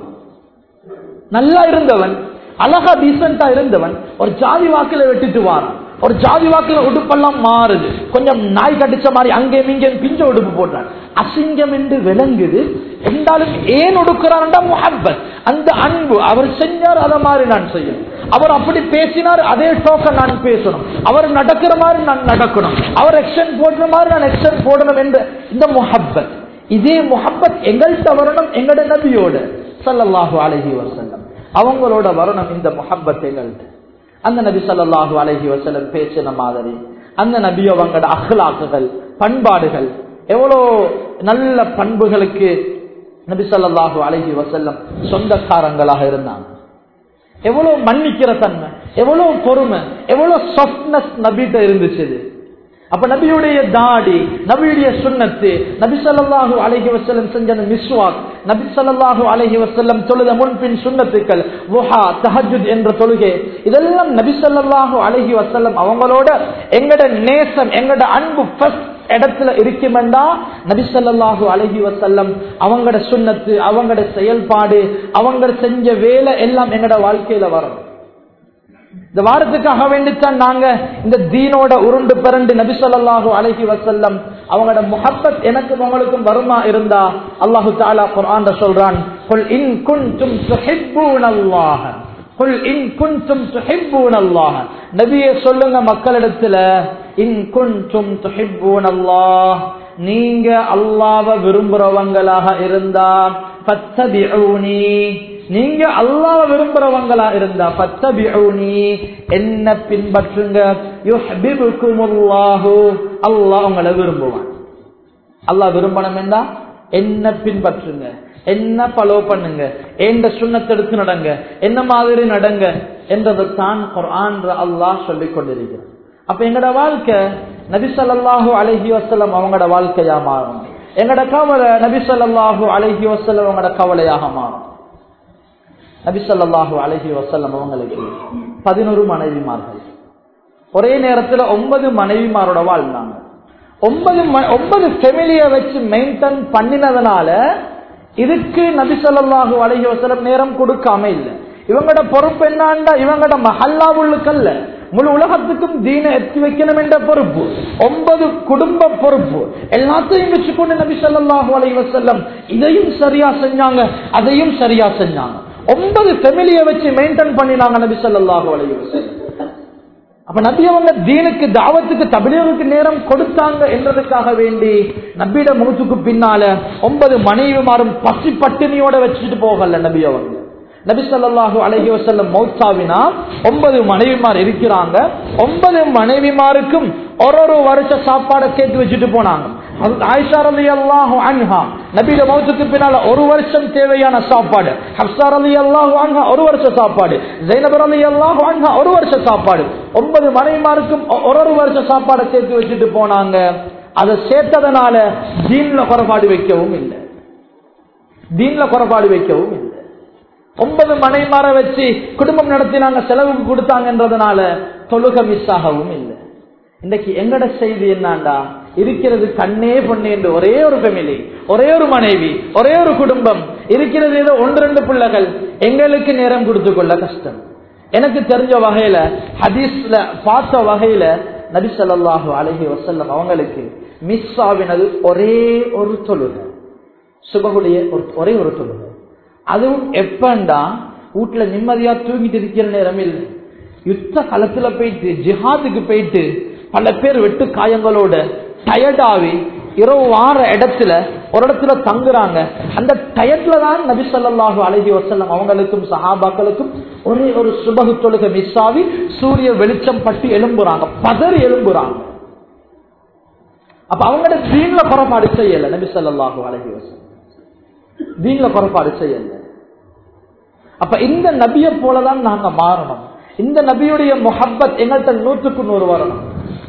நல்லா இருந்தவன் அழகா டீசென்டா இருந்தவன் ஒரு ஜாதி வாக்குல வெட்டிட்டு வாரான் ஒரு ஜாதி வாக்குல உடுப்பெல்லாம் மாறுது கொஞ்சம் நாய் கடிச்ச மாதிரி அங்கேயும் இங்கேயும் பிஞ்ச உடுப்பு போட்டான் அசிங்கம் என்று விளங்குது என்றாலும் ஏன் ஒடுக்கிறான்டா முஹப்பத் அந்த அன்பு அவர் செஞ்சார் அதை மாதிரி நான் செய்யணும் அவர் அப்படி பேசினார் அதே டோக்க நான் பேசணும் அவர் நடக்கிற மாதிரி நான் நடக்கணும் அவர் எக்ஷன் போடுற மாதிரி நான் எக்ஷன் போடணும் என்ற இந்த முஹப்பத் இதே முஹப்பத் எங்கள்கிட்ட வரணும் எங்கட நபியோட சல்லல்லாஹு அலைஹி வசல்லம் அவங்களோட வரணும் இந்த முஹப்பத் எங்கள்கிட்ட அந்த நபி சல்லாஹு அலஹி வசலம் பேசின மாதிரி அந்த நபி அவங்களோட அஹ்லாக்குகள் பண்பாடுகள் எவ்வளோ நல்ல பண்புகளுக்கு நபி சல்லாஹு அலஹி வசல்லம் சொந்தக்காரங்களாக இருந்தாங்க எவ்வளவு மன்னிக்கிற தன்மை எவ்வளவு பொறுமை எவ்வளவு சாஃப்ட்னஸ் நபிட்ட இருந்துச்சு இது. அப்ப நபியுடைய தாடி நபியுடைய சுண்ணத்து நபி ஸல்லல்லாஹு அலைஹி வஸல்லம் செஞ்ச அந்த மிஸ்வாக் நபி ஸல்லல்லாஹு அலைஹி வஸல்லம் தொழுத முன்பின் சுண்ணத்துக்கள் வுஹா தஹஜ்ஜுத் என்ற தொழுகை இதெல்லாம் நபி ஸல்லல்லாஹு அலைஹி வஸல்லம் அவங்களோட எங்கட நேசம் எங்கட அன்பு ஃபர்ஸ்ட் இடத்துல இருக்குமெண்டா நபி ஸல்லல்லாஹு அலைஹி வஸல்லம் அவங்களோட சுண்ணத்து அவங்களோட செயல்பாடு அவங்க செஞ்ச வேலை எல்லாம் எங்கட வாழ்க்கையில வரும் இந்த வாரத்துக்காக வேண்டித்தான் நாங்க இந்த தீனோட உருண்டு பிறண்டு நபி ஸல்லல்லாஹு அலைஹி வஸல்லம் அவங்களோட முஹப்பத் எனக்கும் உங்களுக்கும் வருமா இருந்தா அல்லாஹு தஆலா குர்ஆன்ல சொல்றான் குல் இன் குன்தும் துஹிப்பூனல்லாஹ குல் இன் குன்தும் துஹிப்பூனல்லாஹ நபியே சொல்லுங்க மக்களிடத்துல இன் குன்தும் துஹிப்பூனல்லாஹ் நீங்க அல்லாஹ்வை விரும்புறவங்களாக இருந்தா ஃபத்தபிஊனி நீங்க அல்லாஹ் விரும்புறவங்களா இருந்தா பத்தபிஊனி என்ன பின்பற்றுங்க யுஹ்பிபுகுமுல்லாஹு அல்லாஹ் உங்களை விரும்புவான் அல்லாஹ் விரும்பணும் என்றா என்ன பின்பற்றுங்க என்ன ஃபாலோ பண்ணுங்க எந்த சுண்ணத்தை எடுத்து நடங்க என்ன மாதிரி நடங்க என்றதை தான் குர்ஆன் அல்லாஹ் சொல்லிக் கொண்டிருக்கிறார் அப்ப எங்கட வாழ்க்கை நபி ஸல்லல்லாஹு அலைஹி வஸல்லம் அவங்களோட வாழ்க்கையா மாறும் எங்கட கவலை நபி ஸல்லல்லாஹு அலைஹி வஸல்லம் அவங்களோட கவலையாக மாறும் நபிசல்லாஹு அலஹி வசல்லம் அவங்களுக்கு பதினோரு மனைவிமார்கள் ஒரே நேரத்துல ஒன்பது மனைவிமாரோட வாழ்ந்தாங்க ஒன்பது ம- ஒன்பது ஃபெமிலிய வச்சு மெயின்டைன் பண்ணினதுனால இதுக்கு நபிசல்லாஹு அலஹி வசல்லம் நேரம் கொடுக்காம இல்லை இவங்களோட பொறுப்பு என்னாண்டா இவங்களோட மஹல்லாவுள்ளுக்கல்ல முழு உலகத்துக்கும் தீன எத்தி வைக்கணும் என்ற பொறுப்பு ஒன்பது குடும்ப பொறுப்பு எல்லாத்தையும் வச்சுக்கொண்டு நபி ஸல்லல்லாஹு அலைஹி வஸல்லம் இதையும் சரியா செஞ்சாங்க அதையும் சரியா செஞ்சாங்க ஒன்பது ஃபெமிலிய வச்சு மெயின்டைன் பண்ணினாங்க நபி ஸல்லல்லாஹு அலைஹி வஸல்லம் அப்ப நபி அவங்க தீனுக்கு தாவத்துக்கு தபிலீகுக்கு நேரம் கொடுத்தாங்க என்றதுக்காக வேண்டி நபியிட முகத்துக்கு பின்னால ஒன்பது மனைவிமாரும் பசி பட்டினியோட வச்சுட்டு போகல நபி அவங்க நபி ஸல்லல்லாஹு அலைஹி வஸல்லம் மௌத்தாவினா ஒன்பது மனைவிமார் இருக்கிறாங்க ஒன்பது மனைவிமாருக்கும் ஒரு ஒரு வருஷ சாப்பாடை சேர்த்து வச்சுட்டு போனாங்க ஹஜ்ரத் ஆயிஷா ரலியல்லாஹு அன்ஹா நபியோட மௌத்துக்கு பின்னால ஒரு வருஷம் தேவையான சாப்பாடு ஹப்சா ரலியல்லாஹு அன்ஹா ஒரு வருஷ சாப்பாடு ஜைனப் ரலியல்லாஹு அன்ஹா ஒரு வருஷ சாப்பாடு ஒன்பது மனைவிமாருக்கும் ஒ- ஒரு ஒரு வருஷ சாப்பாடை சேர்த்து வச்சுட்டு போனாங்க அதை சேர்த்ததனால தீன்ல குறைபாடு வைக்கவும் இல்லை தீன்ல குறைபாடு வைக்கவும் இல்லை ஒன்பது மனைமார வச்சு குடும்பம் நடத்தினாங்க செலவுக்கு கொடுத்தாங்கன்றதுனால தொழுக மிஸ் ஆகவும் இல்லை இன்னைக்கு எங்கட செய்தி என்னண்டா இருக்கிறது கண்ணே பொண்ணு என்று ஒரே ஒரு ஃபெமிலி ஒரே ஒரு மனைவி ஒரே ஒரு குடும்பம் இருக்கிறது ஏதோ ஒன்று ரெண்டு பிள்ளைகள் எங்களுக்கு நேரம் கொடுத்து கொள்ள கஷ்டம் எனக்கு தெரிஞ்ச வகையில ஹதீஸ்ல பார்த்த வகையில நபி ஸல்லல்லாஹு அலைஹி வஸல்லம் அவங்களுக்கு மிஸ் ஆவினது ஒரே ஒரு தொழுகை சுபகுடைய ஒரு- ஒரே ஒரு தொழுகை அதுவும் எப்பண்டா வீட்டுல நிம்மதியா தூங்கிட்டு இருக்கிற நேரம் இல்லை யுத்த களத்துல போயிட்டு ஜிஹாதுக்கு போயிட்டு பல பேர் வெட்டு காயங்களோட டயர்டாவி இரவு வார இடத்துல ஒரு இடத்துல தங்குறாங்க அந்த டயர்ட்ல தான் நபி ஸல்லல்லாஹு அலைஹி வஸல்லம் அவங்களுக்கும் சஹாபாக்களுக்கும் ஒரே ஒரு சுபகு தொழுகை மிஸ் ஆகி சூரிய வெளிச்சம் பட்டு எழும்புறாங்க பதறி எழும்புறாங்க அப்ப அவங்களோட தீன்ல புறப்பாடு செய்யல நபி ஸல்லல்லாஹு அலைஹி வஸல்லம் தீன்ல குறைபாடு செய்யல அப்ப இந்த நபியை போலதான் நாங்க மாறணும் இந்த நபியுடைய முஹப்பத் எங்கள்கிட்ட நூற்றுக்கு நூறு வரணும்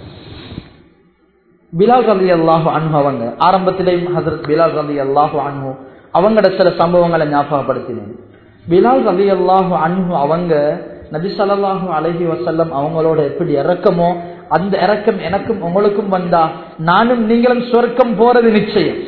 பிலால் ரலி அல்லாஹு அன்பு அவங்க ஆரம்பத்திலேயும் ஹசரத் பிலால் ரலி அல்லாஹு அன்பு அவங்களோட சில சம்பவங்களை ஞாபகப்படுத்தினேன் பிலால் ரலி அல்லாஹு அன்பு அவங்க நபி ஸல்லல்லாஹு அலைஹி வஸல்லம் அவங்களோட எப்படி இறக்கமோ அந்த இறக்கம் எனக்கும் உங்களுக்கும் வந்தா நானும் நீங்களும் சொர்க்கம் போறது நிச்சயம்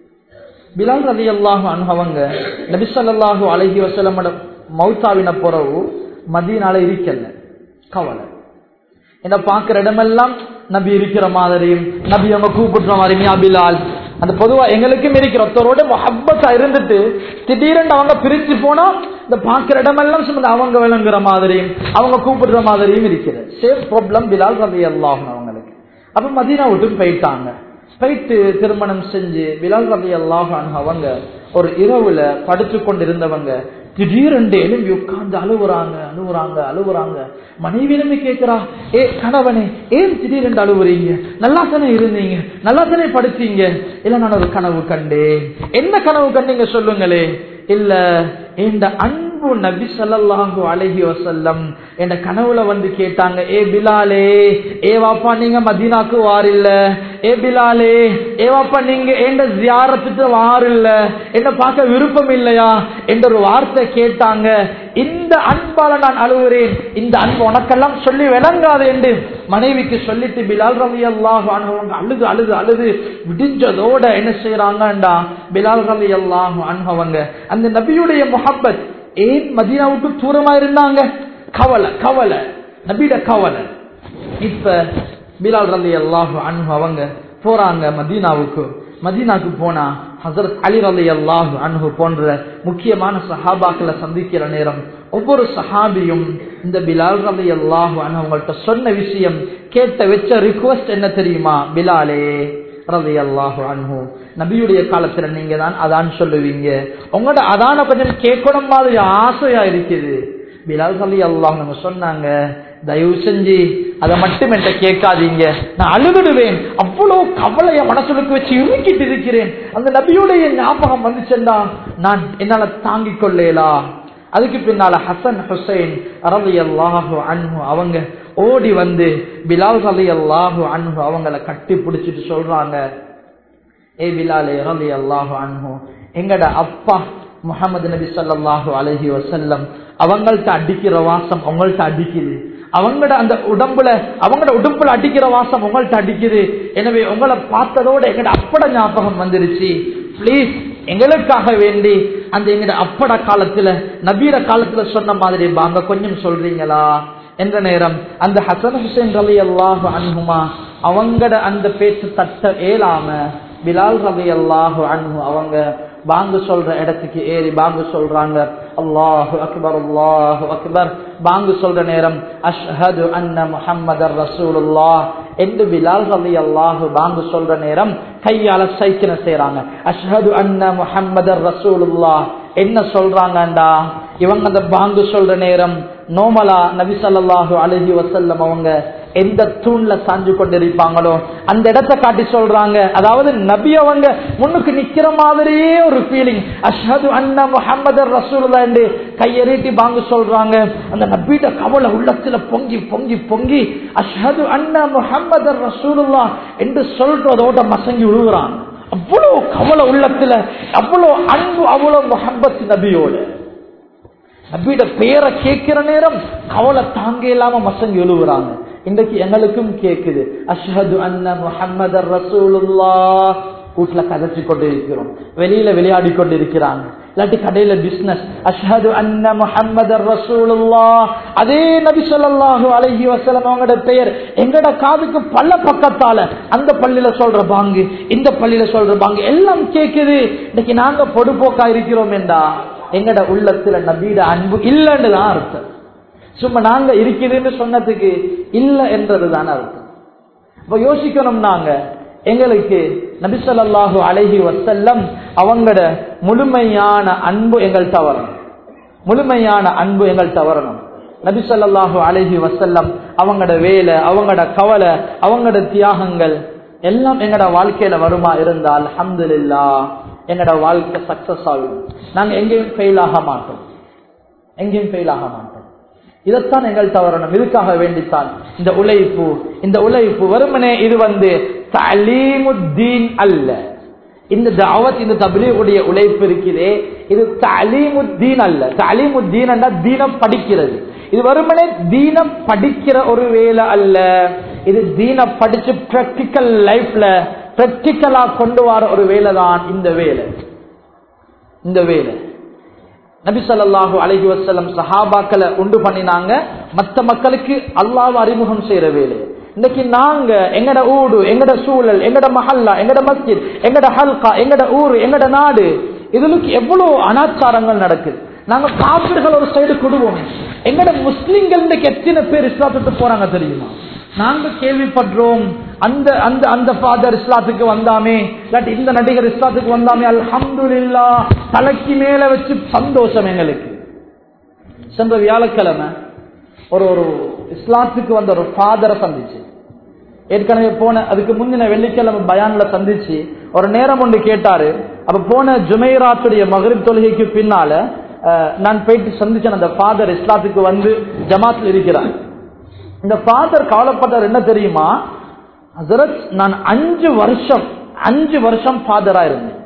பிலால் ரலி அல்லாஹு அன்பு அவங்க நபி ஸல்லல்லாஹு அலைஹி வஸல்லமோட மௌத்தாவின பிறகு மதீனால இருக்கல கவலை என்ன பாக்குற இடமெல்லாம் நபி இருக்கிற மாதிரியும் நபி அவங்க கூப்பிடுற மாதிரியும் யா பிலால் அந்த பொதுவா எங்களுக்கும் இருக்கிற ஒருத்தரோட மொஹப்பத்தா இருந்துட்டு திடீரென்று அவங்க பிரிச்சு போனா இந்த பாக்குற இடமெல்லாம் சும்மா அவங்க விளங்குற மாதிரியும் அவங்க கூப்பிடுற மாதிரியும் இருக்கிறது சேம் ப்ராப்ளம் பிலால் ரவி அல்லாஹ் அவங்களுக்கு அப்ப மதீனா விட்டு போயிட்டாங்க போயிட்டு திருமணம் செஞ்சு பிலால் ரவி அல்லாஹ் அவங்க ஒரு இரவுல படுத்து கொண்டிருந்தவங்க திடீரென்று எழும்பி உட்கார்ந்து அழுவுறாங்க அழுவுறாங்க அழுவுறாங்க மனைவி எழும்பி கேட்கிறா ஏ கணவனே ஏன் திடீரென்று அழுவுறீங்க நல்லா தானே இருந்தீங்க நல்லா தானே படுத்தீங்க இல்ல நான் ஒரு கனவு கண்டேன் என்ன கனவு கண்டீங்க சொல்லுங்களே இல்ல இந்த அன்பு நபி ஸல்லல்லாஹு அலைஹி வஸல்லம் என்ற கனவுல வந்து கேட்டாங்க ஏ பிலாலே ஏ வாப்பா நீங்க மதீனாக்கு வாரில்ல ஏ பிலாலே ஏ வாப்பா நீங்க எந்த ஜியாரத்துக்கு வாரில்ல என்ன பார்க்க விருப்பம் இல்லையா என்ற ஒரு வார்த்தை கேட்டாங்க இந்த அன்பால நான் அழுகிறேன் இந்த அன்பு உனக்கெல்லாம் சொல்லி விளங்காது என்று மனைவிக்கு சொல்லிட்டு பிலால் ரவி அல்லாஹ் அழுது அழுது அழுது விடிஞ்சதோட என்ன செய்யறாங்கடா பிலால் ரவி அல்லாஹ் அனுபவங்க அந்த நபியுடைய முஹப்பத் ஏன் மதீனாவுக்கு தூரமா இருந்தாங்க கவலை கவலை நபிட கவலை இப்ப பிலால் ரலி அல்லாஹு அன்பு அவங்க போறாங்க மதீனாவுக்கு மதீனாக்கு போனா ஹசரத் அலி ரலி அல்லாஹு அன்பு போன்ற முக்கியமான சஹாபாக்களை சந்திக்கிற நேரம் ஒவ்வொரு சஹாபியும் இந்த பிலால் ரலி அல்லாஹு அவங்கள்ட்ட சொன்ன விஷயம் கேட்ட வச்ச ரிக்வஸ்ட் என்ன தெரியுமா பிலாலே ரவி அல்லாஹு அன்ஹு நபியுடைய காலத்துல நீங்க தான் அதான் சொல்லுவீங்க உங்களோட அதான கொஞ்சம் கேட்கணும் மாதிரி ஆசையா இருக்குது பிலால் ரலி அல்லாஹ் நம்ம சொன்னாங்க தயவு செஞ்சு அதை மட்டும் என்கிட்ட கேட்காதீங்க நான் அழுதுடுவேன் அவ்வளவு கவலைய மனசுலுக்கு வச்சு இறுக்கிட்டு இருக்கிறேன் அந்த நபியுடைய ஞாபகம் வந்துச்சுன்னா நான் என்னால தாங்கிக் கொள்ளேலா அதுக்கு பின்னால ஹசன் ஹுசைன் ரலி அல்லாஹு அன்ஹு அவங்க ஓடி வந்து பிலால் ரலி அல்லாஹு அன்ஹு அவங்கள கட்டி பிடிச்சிட்டு சொல்றாங்க ஏ பிலாலே ரலி அல்லாஹு அன்ஹு எங்கட அப்பா முகமது நபி ஸல்லல்லாஹு அலைஹி வஸல்லம் அவங்கள்ட்ட அடிக்கிற வாசம் உங்கள்ட்ட அடிக்குது அவங்களோட அந்த உடம்புல அவங்களோட உடம்புல அடிக்கிற வாசம் உங்கள்ட்ட அடிக்குது எனவே உங்களை பார்த்ததோட எங்கட அப்பட ஞாபகம் வந்துருச்சு பிளீஸ் எங்களுக்காக வேண்டி அந்த எங்கட அப்பட காலத்துல நபீர காலத்துல சொன்ன மாதிரி வாங்க கொஞ்சம் சொல்றீங்களா என்ற நேரம் அந்த ஹசன் ஹுசைன் ரலி அல்லாஹு அன்ஹுமா அவங்கட அந்த பேச்சு தட்ட ஏலாம பிலால் ரவி அல்லாஹு அன்ஹு அவங்க பாங்கு சொல்ற இடத்துக்கு ஏறி பாங்கு சொல்றாங்க அல்லாஹு அக்பர் அல்லாஹு அக்பர் பாங்கு சொல்ற நேரம் அஷ்ஹது அன்ன முஹம்மதர் ரசூலுல்லாஹ் என்று பிலால் ரவி அல்லாஹு பாங்கு சொல்ற நேரம் கையால சைக்கின செய்யறாங்க அஷ்ஹது அன்ன முஹம்மதர் ரசூலுல்லாஹ் என்ன சொல்றாங்கண்டா இவங்க அந்த பாங்கு சொல்ற நேரம் நோமலா நபி ஸல்லல்லாஹு அலைஹி வஸல்லம் அவங்க எந்த தூண்ல சாஞ்சு கொண்டிருப்பாங்களோ அந்த இடத்தை காட்டி சொல்றாங்க அதாவது நபி அவங்க முன்னுக்கு நிக்கிற மாதிரியே ஒரு ஃபீலிங் அஷ்ஹது அண்ணா முஹம்மது ரசூலுல்லா என்று கையெறிட்டி பாங்கு சொல்றாங்க அந்த நபியிட கவலை உள்ளத்துல பொங்கி பொங்கி பொங்கி அஷ்ஹது அண்ணா முஹம்மது ரசூலுல்லா என்று சொல்றதோட மசங்கி விழுகுறாங்க அவ்வளவு கவலை உள்ளத்துல அவ்வளவு அன்பு அவ்வளவு முஹப்பத் நபியோட நபியோட பெயரை கேட்கிற நேரம் கவலை தாங்க இல்லாம மசங்கி எழுவுறாங்க இன்றைக்கு எங்களுக்கும் கேக்குது அஷ்ஹது அன்ன முஹம்மது ரசூலுல்லா வீட்டுல கதைச்சு கொண்டு இருக்கிறோம் வெளியில விளையாடி கொண்டு இருக்கிறாங்க இல்லாட்டி கடையில பிசினஸ் அஷ்ஹது அன்ன முஹம்மது ரசூலுல்லா அதே நபி ஸல்லல்லாஹு அலைஹி வஸல்லம் அவங்களோட பெயர் எங்கட காதுக்கு பல பக்கத்தால அந்த பள்ளியில சொல்ற பாங்கு இந்த பள்ளியில சொல்ற பாங்கு எல்லாம் கேக்குது இன்னைக்கு நாங்க பொடுப்போக்கா இருக்கிறோம் என்றா எங்கட உள்ளத்துல நபீட அன்பு இல்லைன்னு தான் அர்த்தம் சும்மா நாங்க இருக்குதுன்னு சொன்னதுக்கு இல்ல என்றதுதான் அர்த்தம் இப்ப யோசிக்கணும் நாங்க எங்களுக்கு நபிசல்லாஹு அழகி வசல்லம் அவங்களோட முழுமையான அன்பு எங்கள் தவறணும் முழுமையான அன்பு எங்கள் தவறணும் நபிசல்லாஹு அழகி வசல்லம் அவங்களோட வேலை அவங்களோட கவலை அவங்களோட தியாகங்கள் எல்லாம் எங்களோட வாழ்க்கையில வருமா இருந்தால் அஹமதுல்லா என்னோட வாழ்க்கை சக்சஸ் ஆகும் நாங்க எங்கேயும் ஃபெயில் ஆக மாட்டோம் எங்கேயும் ஃபெயில் ஆக மாட்டோம் இதைத்தான் எங்கள்கிட்ட வரணும் இதுக்காக வேண்டித்தான் இந்த உழைப்பு இந்த உழைப்பு வெறுமனே இது வந்து தலீமுத்தீன் அல்ல இந்த தாவத் இந்த தபிலீகுடைய உழைப்பு இருக்கிறே இது தலீமுத்தீன் அல்ல தலீமுத்தீன் என்றா தீனம் படிக்கிறது இது வெறுமனே தீனம் படிக்கிற ஒரு வேலை அல்ல இது தீன படிச்சு பிராக்டிக்கல் லைஃப்ல பிராக்டிக்கலா கொண்டு வர ஒரு வேலை தான் இந்த வேலை இந்த வேலை நபி ஸல்லல்லாஹு அலைஹி வஸல்லம் சஹாபாக்களை உண்டு பண்ணினாங்க மத்த மக்களுக்கு அல்லாஹ் அறிமுகம் செய்யற வேலை இன்னைக்கு நாங்க எங்கட ஊடு எங்கட சூழல் எங்கட மஹல்லா எங்கட மஸ்ஜித் எங்கட ஹல்கா எங்கட ஊர் எங்கட நாடு இதுலுக்கு எவ்வளவு அனாச்சாரங்கள் நடக்குது நாங்க காப்பிர்கள் ஒரு சைடு கொடுவோம் எங்கட முஸ்லிம்கள் இன்னைக்கு எத்தனை பேர் இஸ்லாத்துக்கு போறாங்க தெரியுமா நாங்க கேள்விப்படுறோம் அந்த அந்த அந்த ஃபாதர் இஸ்லாத்துக்கு வந்தாமே இல்லாட்டி இந்த நடிகர் இஸ்லாத்துக்கு வந்தாமே அல்ஹம்துலில்லா தலைக்கு மேல வச்சு சந்தோஷம் எங்களுக்கு சென்ற வியாழக்கிழமை ஒரு ஒரு இஸ்லாத்துக்கு வந்த ஒரு ஃபாதரை சந்திச்சு ஏற்கனவே போன அதுக்கு முந்தின வெள்ளிக்கிழமை பயான்ல சந்திச்சு ஒரு நேரம் ஒன்று கேட்டாரு அப்ப போன ஜுமைராத்துடைய மகரிப் தொழுகைக்கு பின்னால அஹ், நான் போயிட்டு சந்திச்சேன் அந்த ஃபாதர் இஸ்லாத்துக்கு வந்து ஜமாத்ல இருக்கிறார் இந்த ஃபாதர் கவலைப்பட்டார் என்ன தெரியுமா ஹசரத் நான் அஞ்சு வருஷம் அஞ்சு வருஷம் ஃபாதரா இருந்தேன்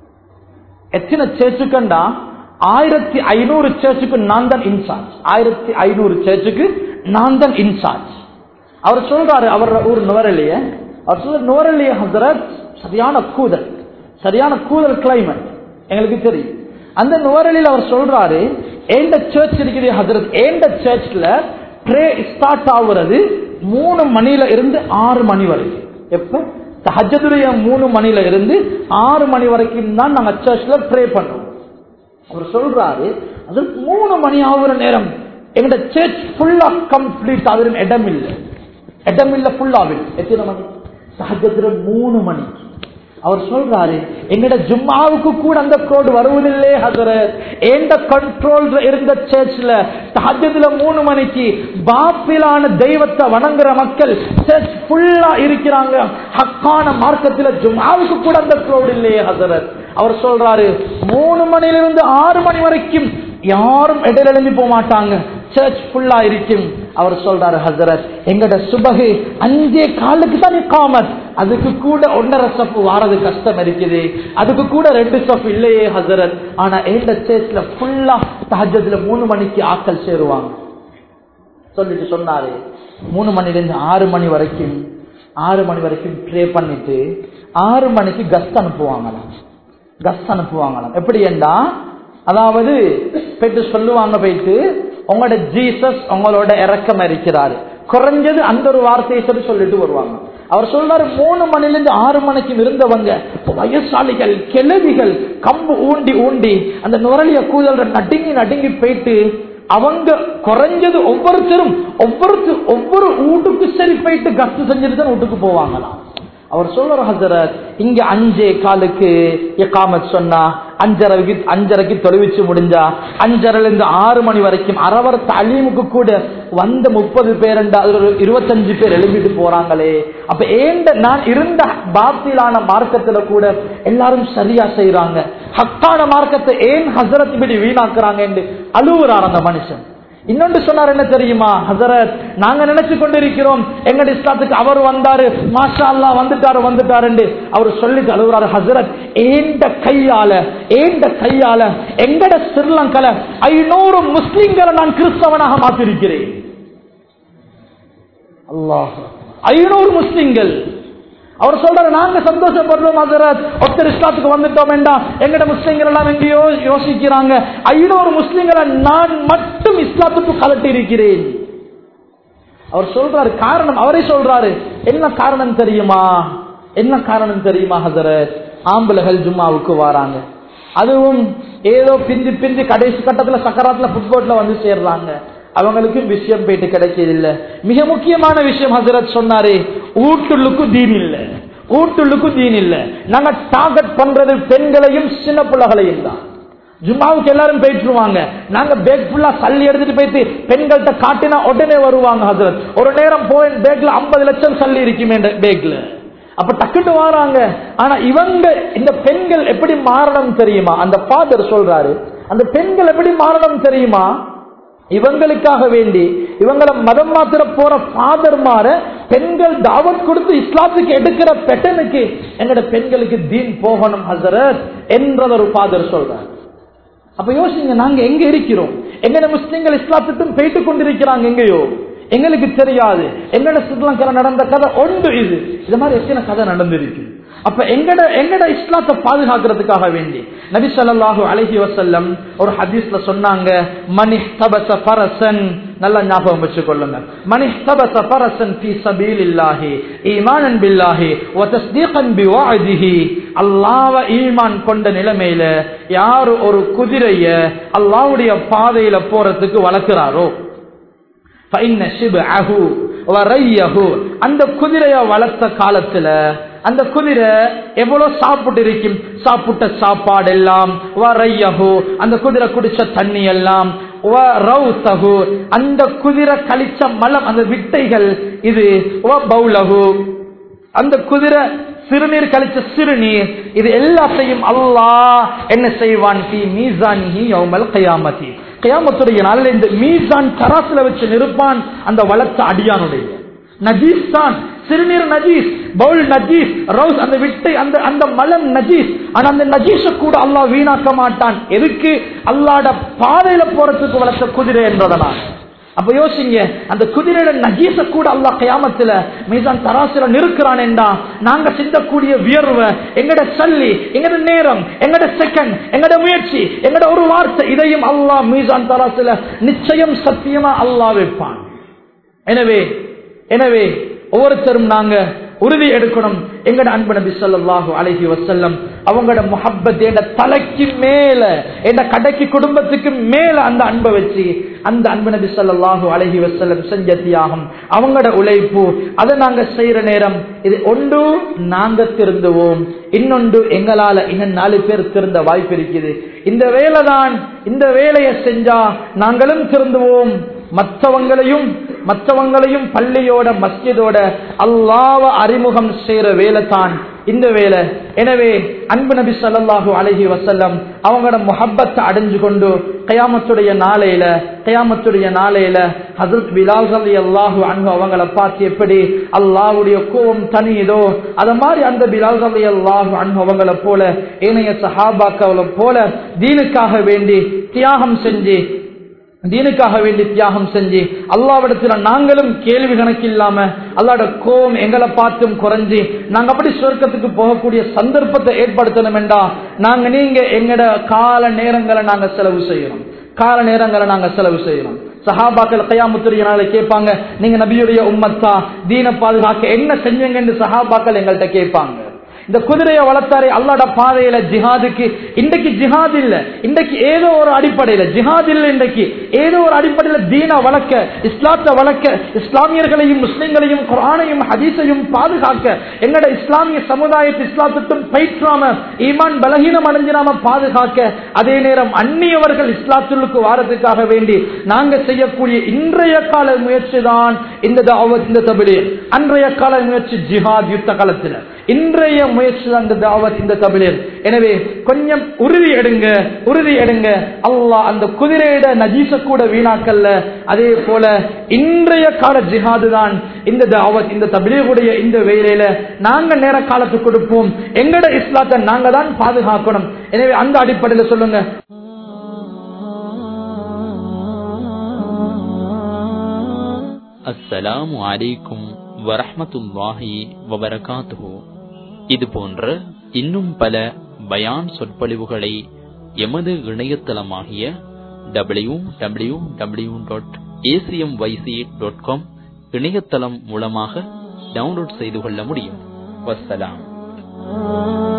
எத்தனை சேர்ச்சுக்கண்டா ஆயிரத்தி ஐநூறு சேர்ச்சுக்கு நான் தான் இன்சார்ஜ் ஆயிரத்தி ஐநூறு சேர்ச்சுக்கு நான் தான் இன்சார்ஜ் அவர் சொல்றாரு அவர் ஊர் நுவரலிய அவர் சொல்ற நுவரலிய ஹசரத் சரியான கூதல் சரியான கூதல் கிளைமேட் எங்களுக்கு தெரியும் அந்த நுவரலியில் அவர் சொல்றாரு ஏண்ட சர்ச் இருக்குது ஹசரத் ஏண்ட சர்ச்ல ப்ரே ஸ்டார்ட் ஆகுறது மூணு மணில இருந்து ஆறு மணி வரைக்கும் எப்ப தஹஜதுடைய மூணு மணில இருந்து ஆறு மணி வரைக்கும் தான் நாங்க சர்ச்ல ப்ரே பண்ணுவோம் அவர் சொல்றாரு அது மூணு மணி ஆகுற நேரம் எங்க சர்ச் ஃபுல்லா கம்ப்ளீட் ஆகிற இடம் இல்லை இடம் இல்ல ஃபுல்லாவில் எத்தனை மணி சஹஜத்துல மூணு மணி அவர் சொல்றாரு எங்கட ஜும்மாவுக்கு கூட அந்த கோடு வருவதில்லே ஹசரத் எந்த கண்ட்ரோல் இருந்த சர்ச்ல தஹஜத்துல மூணு மணிக்கு பாப்பிலான தெய்வத்தை வணங்குற மக்கள் சர்ச் ஃபுல்லா இருக்கிறாங்க ஹக்கான மார்க்கத்துல ஜும்மாவுக்கு கூட அந்த கோடு இல்லையே ஹசரத் அவர் சொல்றாரு மூணு மணிலிருந்து ஆறு மணி வரைக்கும் யாரும் இடையில எழும்பி போக மாட்டாங்க சர்ச் ஃபுல்லா இருக்கும் அவர் சொல்றாரு ஹசரத் எங்கட சுபகு அஞ்சே காலுக்கு தான் காமத் அதுக்கு கூட ஒன்னரை சப்பு வாரது கஷ்டம் இருக்குது அதுக்கு கூட ரெண்டு சப்பு இல்லையே ஹசரத் ஆனா எந்த சர்ச்ல ஃபுல்லா தஹஜத்துல மூணு மணிக்கு ஆட்கள் சேருவாங்க சொல்லிட்டு சொன்னாரு மூணு மணில இருந்து ஆறு மணி வரைக்கும் ஆறு மணி வரைக்கும் ப்ரே பண்ணிட்டு ஆறு மணிக்கு கஸ்ட் அனுப்புவாங்களாம் கஸ்ட் அனுப்புவாங்களாம் எப்படி என்றா அதாவது போயிட்டு சொல்லுவாங்க போயிட்டு உங்களோட ஜீசஸ் உங்களோட இறக்கம் இருக்கிறாரு குறைஞ்சது அந்த ஒரு வார்த்தையை சொல்லி சொல்லிட்டு வருவாங்க அவர் சொல்றாரு மூணு மணில இருந்து ஆறு மணிக்கு இருந்தவங்க வயசாளிகள் கிழவிகள் கம்பு ஊண்டி ஊண்டி அந்த நுரளிய கூதல் நடுங்கி நடுங்கி போயிட்டு அவங்க குறைஞ்சது ஒவ்வொருத்தரும் ஒவ்வொருத்தர் ஒவ்வொரு வீட்டுக்கு சரி போயிட்டு கஷ்டம் செஞ்சுட்டு தான் வீட்டுக்கு போவாங்களாம் அவர் சொல்ற ஹசரத் இங்க அஞ்சே காலுக்கு எக்காமத் சொன்னா அஞ்சரைக்கு அஞ்சரைக்கு தொலைவிச்சு முடிஞ்சா அஞ்சரைல இருந்து ஆறு மணி வரைக்கும் அரவர் தலீமுக்கு கூட வந்த முப்பது பேர் ஒரு இருபத்தஞ்சு பேர் எழுப்பிட்டு போறாங்களே அப்ப ஏண்ட நான் இருந்த பாத்திலான மார்க்கத்துல கூட எல்லாரும் சரியா செய்யறாங்க ஹக்கான மார்க்கத்தை ஏன் ஹசரத் இப்படி வீணாக்குறாங்க என்று அழுவுறார் அந்த மனுஷன் இன்னொன்று சொன்னார் என்ன தெரியுமா ஹசரத் நாங்க நினைச்சு கொண்டிருக்கிறோம் எங்கட இஸ்லாத்துக்கு அவர் வந்தாரு மாஷா அல்லா வந்துட்டாரு வந்துட்டாரு அவர் சொல்லிட்டு அழுகுறாரு ஹசரத் ஏண்ட கையால ஏண்ட கையால எங்கட ஸ்ரீலங்கல ஐநூறு முஸ்லிம்களை நான் கிறிஸ்தவனாக மாத்திருக்கிறேன் அல்லாஹ் ஐநூறு முஸ்லிம்கள் அவர் சொல்றாரு நாங்க சந்தோஷப்படுறோம் ஹசரத் ஒருத்தர் இஸ்லாத்துக்கு வந்துட்டோம் வேண்டாம் எங்கட முஸ்லிம்கள் எல்லாம் எங்கேயோ யோசிக்கிறாங்க ஐநூறு முஸ்லிம்களை நான் மட்டும் இஸ்லாத்துக்கு கலட்டி இருக்கிறேன் அவர் சொல்றாரு காரணம் அவரே சொல்றாரு என்ன காரணம் தெரியுமா என்ன காரணம் தெரியுமா ஹசரத் ஆம்பளைகள் ஜும்மாவுக்கு வராங்க அதுவும் ஏதோ பிந்தி பிந்தி கடைசி கட்டத்துல சக்கராத்துல புட்போட்ல வந்து சேர்றாங்க அவங்களுக்கு விஷயம் போயிட்டு கிடைக்கல மிக முக்கியமான விஷயம் ஹசரத் சொன்னாரு ஊட்டுள்ளுக்கு தீன் இல்ல ஊட்டுள்ளுக்கு தீன் இல்ல நாங்க டார்கெட் பண்றது பெண்களையும் சின்ன பிள்ளைகளையும் தான் ஜும்மாவுக்கு எல்லாரும் போயிட்டுருவாங்க நாங்க பேக் ஃபுல்லா தள்ளி எடுத்துட்டு போயிட்டு பெண்கள்கிட்ட காட்டினா உடனே வருவாங்க ஹசரத் ஒரு நேரம் போய் பேக்ல ஐம்பது லட்சம் சல்லி இருக்குமே பேக்ல அப்ப டக்குன்னு வராங்க ஆனா இவங்க இந்த பெண்கள் எப்படி மாறணும் தெரியுமா அந்த ஃபாதர் சொல்றாரு அந்த பெண்கள் எப்படி மாறணும் தெரியுமா இவங்களுக்காக வேண்டி இவங்களை மதம் மாத்திர போற ஃபாதர் மாற பெண்கள் தாவத் கொடுத்து இஸ்லாத்துக்கு எடுக்கிற பெட்டனுக்கு எங்கட பெண்களுக்கு தீன் போகணும் ஹசரத் என்றத ஒரு ஃபாதர் சொல்றார் அப்ப யோசிங்க நாங்க எங்க இருக்கிறோம் எங்கட முஸ்லிம்கள் இஸ்லாத்துக்கும் போயிட்டு கொண்டிருக்கிறாங்க எங்கேயோ எங்களுக்கு தெரியாது எங்கட ஸ்ரீலங்கா நடந்த கதை ஒன்று இது இது மாதிரி எத்தனை கதை நடந்திருக்கு அப்ப எங்கட எங்கட இஸ்லாத்தை பாதுகாக்கிறதுக்காக வேண்டி நபி ஸல்லல்லாஹு அலைஹி வஸல்லம் ஒரு ஹதீஸ்ல சொன்னாங்க மனி தபச ஃபரசன் நல்லா ஞாபகம் வச்சுக்கொள்ளுங்க மனி தபச ஃபரசன் ஃபீ சபீலில்லாஹி ஈமானன் பில்லாஹி வ தஸ்தீகன் பிவஅதிஹி அல்லாஹ்வ ஈமான் கொண்ட நிலைமையில யார் ஒரு குதிரைய அல்லாஹ்வுடைய பாதையில போறதுக்கு வளர்க்கிறாரோ فإن شبعه وريه அந்த குதிரைய வளர்த்த காலத்துல அந்த குதிரை எவ்வளவு சாப்பிட்டு இருக்கும் சாப்பிட்ட சாப்பாடு எல்லாம் வரையகு அந்த குதிரை குடிச்ச தண்ணி எல்லாம் வரௌசகு, அந்த குதிரை கழிச்ச மலம் அந்த விட்டைகள் இது பௌலகு அந்த குதிரை சிறுநீர் கழிச்ச சிறுநீர் இது எல்லாத்தையும் அல்லாஹ் என்ன செய்வான் பி மீசானிஹி யௌமல் கயாமதி கயாமத்துடைய நாளில் இந்த மீசான் தராசுல வச்சு நிற்பான் அந்த வளர்த்த அடியானுடைய நஜீஸ் தான் சிறுநீர் நஜீஸ் பவுல் நஜீஸ் ரவுஸ் அந்த விட்டை அந்த அந்த மலம் நஜீஸ் ஆனா அந்த நஜீஸ கூட அல்லாஹ் வீணாக்க மாட்டான் எதுக்கு அல்லாட பாதையில போறதுக்கு வளர்த்த குதிரை என்றதனால் அப்ப யோசிங்க அந்த குதிரையோட நஜீச கூட அல்லாஹ் கயாமத்துல மீசான் தராசுல நிறுக்கிறான் என்றா நாங்க சிந்தக்கூடிய வியர்வை எங்கட சல்லி எங்கட நேரம் எங்கட செகண்ட் எங்கட முயற்சி எங்கட ஒரு வார்த்தை இதையும் அல்லாஹ் மீசான் தராசுல நிச்சயம் சத்தியமா அல்லாஹ் வைப்பான் எனவே எனவே ஒவ்வொருத்தரும் நாங்க உறுதி எடுக்கணும் எங்கட அன்பு நபி ஸல்லல்லாஹு அலைஹி வஸல்லம் அவங்களோட முஹப்பத் என்ற தலைக்கு மேல என்ற கடைக்கு குடும்பத்துக்கு மேல அந்த அன்பை வச்சு அந்த அன்பு நபி ஸல்லல்லாஹு அலைஹி வஸல்லம் செஞ்ச தியாகம் அவங்களோட உழைப்பு அதை நாங்க செய்யற நேரம் இது ஒன்று நாங்க திருந்துவோம் இன்னொன்று எங்களால இன்னும் நாலு பேர் திருந்த வாய்ப்பு இருக்குது இந்த வேலை தான் இந்த வேலையை செஞ்சா நாங்களும் திருந்துவோம் மற்றவங்களையும் மற்றவங்களையும் பள்ளியோட மஸ்ஜிதோட அல்லாவ அறிமுகம் செய்யற வேலை தான் இந்த வேலை எனவே அன்பு நபி ஸல்லல்லாஹு அலைஹி வஸல்லம் அவங்களோட முஹப்பத்தை அடைஞ்சு கொண்டு கயாமத்துடைய நாளையில கயாமத்துடைய நாளையில ஹசரத் பிலால் ரலியல்லாஹு அன்ஹு அவங்கள பார்த்து எப்படி அல்லாஹ்வுடைய கோபம் தனியுதோ அத மாதிரி அந்த பிலால் ரலியல்லாஹு அன்ஹு அவங்கள போல ஏனைய சஹாபாக்களை போல தீனுக்காக வேண்டி தியாகம் செஞ்சு தீனுக்காக வேண்டி தியாகம் செஞ்சு அல்லாவிடத்துல நாங்களும் கேள்வி கணக்கு இல்லாம அல்லாட கோபம் எங்களை பார்த்தும் குறைஞ்சி நாங்க அப்படி சொர்க்கத்துக்கு போகக்கூடிய சந்தர்ப்பத்தை ஏற்படுத்தணும் என்றா நாங்க நீங்க எங்கட கால நேரங்களை நாங்க செலவு செய்யறோம் கால நேரங்களை நாங்க செலவு செய்யறோம் சஹாபாக்கள் கையாமுத்துடைய நாளை கேட்பாங்க நீங்க நபியுடைய உம்மத்தா தீன பாதுகாக்க என்ன செஞ்சீங்க என்று சஹாபாக்கள் எங்கள்கிட்ட கேட்பாங்க இந்த குதிரையை வளர்த்தாரே அல்லாட பாதையில ஜிஹாதுக்கு இன்றைக்கு ஜிஹாத் இல்ல இன்றைக்கு ஏதோ ஒரு அடிப்படையில ஜிஹாத் இல்ல இன்றைக்கு ஏதோ ஒரு அடிப்படையில தீன வளர்க்க இஸ்லாத்தை வளர்க்க இஸ்லாமியர்களையும் முஸ்லிம்களையும் குரானையும் ஹதீஸையும் பாதுகாக்க எங்கட இஸ்லாமிய சமுதாயத்தை இஸ்லாத்துக்கும் பயிற்றாம ஈமான் பலகீனம் அடைஞ்சினாம பாதுகாக்க அதே நேரம் அந்நியவர்கள் இஸ்லாத்துக்கு வாரத்துக்காக வேண்டி நாங்க செய்யக்கூடிய இன்றைய கால முயற்சி தான் இந்த தாவத் இந்த தபிலி அன்றைய கால முயற்சி ஜிஹாத் யுத்த காலத்துல இன்றைய முயற்சி தான் இந்த தாவத் இந்த தபிலில் எனவே கொஞ்சம் உறுதி எடுங்க உறுதி எடுங்க அல்லாஹ் அந்த குதிரையிட நஜீச கூட வீணாக்கல்ல அதே போல இன்றைய கால ஜிஹாது தான் இந்த தாவத் இந்த தபிலீகுடைய இந்த வேலையில நாங்க நேர காலத்துக்கு கொடுப்போம் எங்கட இஸ்லாத்தை நாங்க தான் பாதுகாக்கணும் எனவே அந்த அடிப்படையில் சொல்லுங்க அஸ்ஸலாமு அலைக்கும் வரஹ்மத்துல்லாஹி வபரகாத்துஹு இது போன்ற இன்னும் பல பயான் சொற்பொழிவுகளை எமது இணையதளமாகிய W W W dot ACM YC dot com இணையதளம் மூலமாக டவுன்லோட் செய்து கொள்ள முடியும் வஸ்ஸலாம்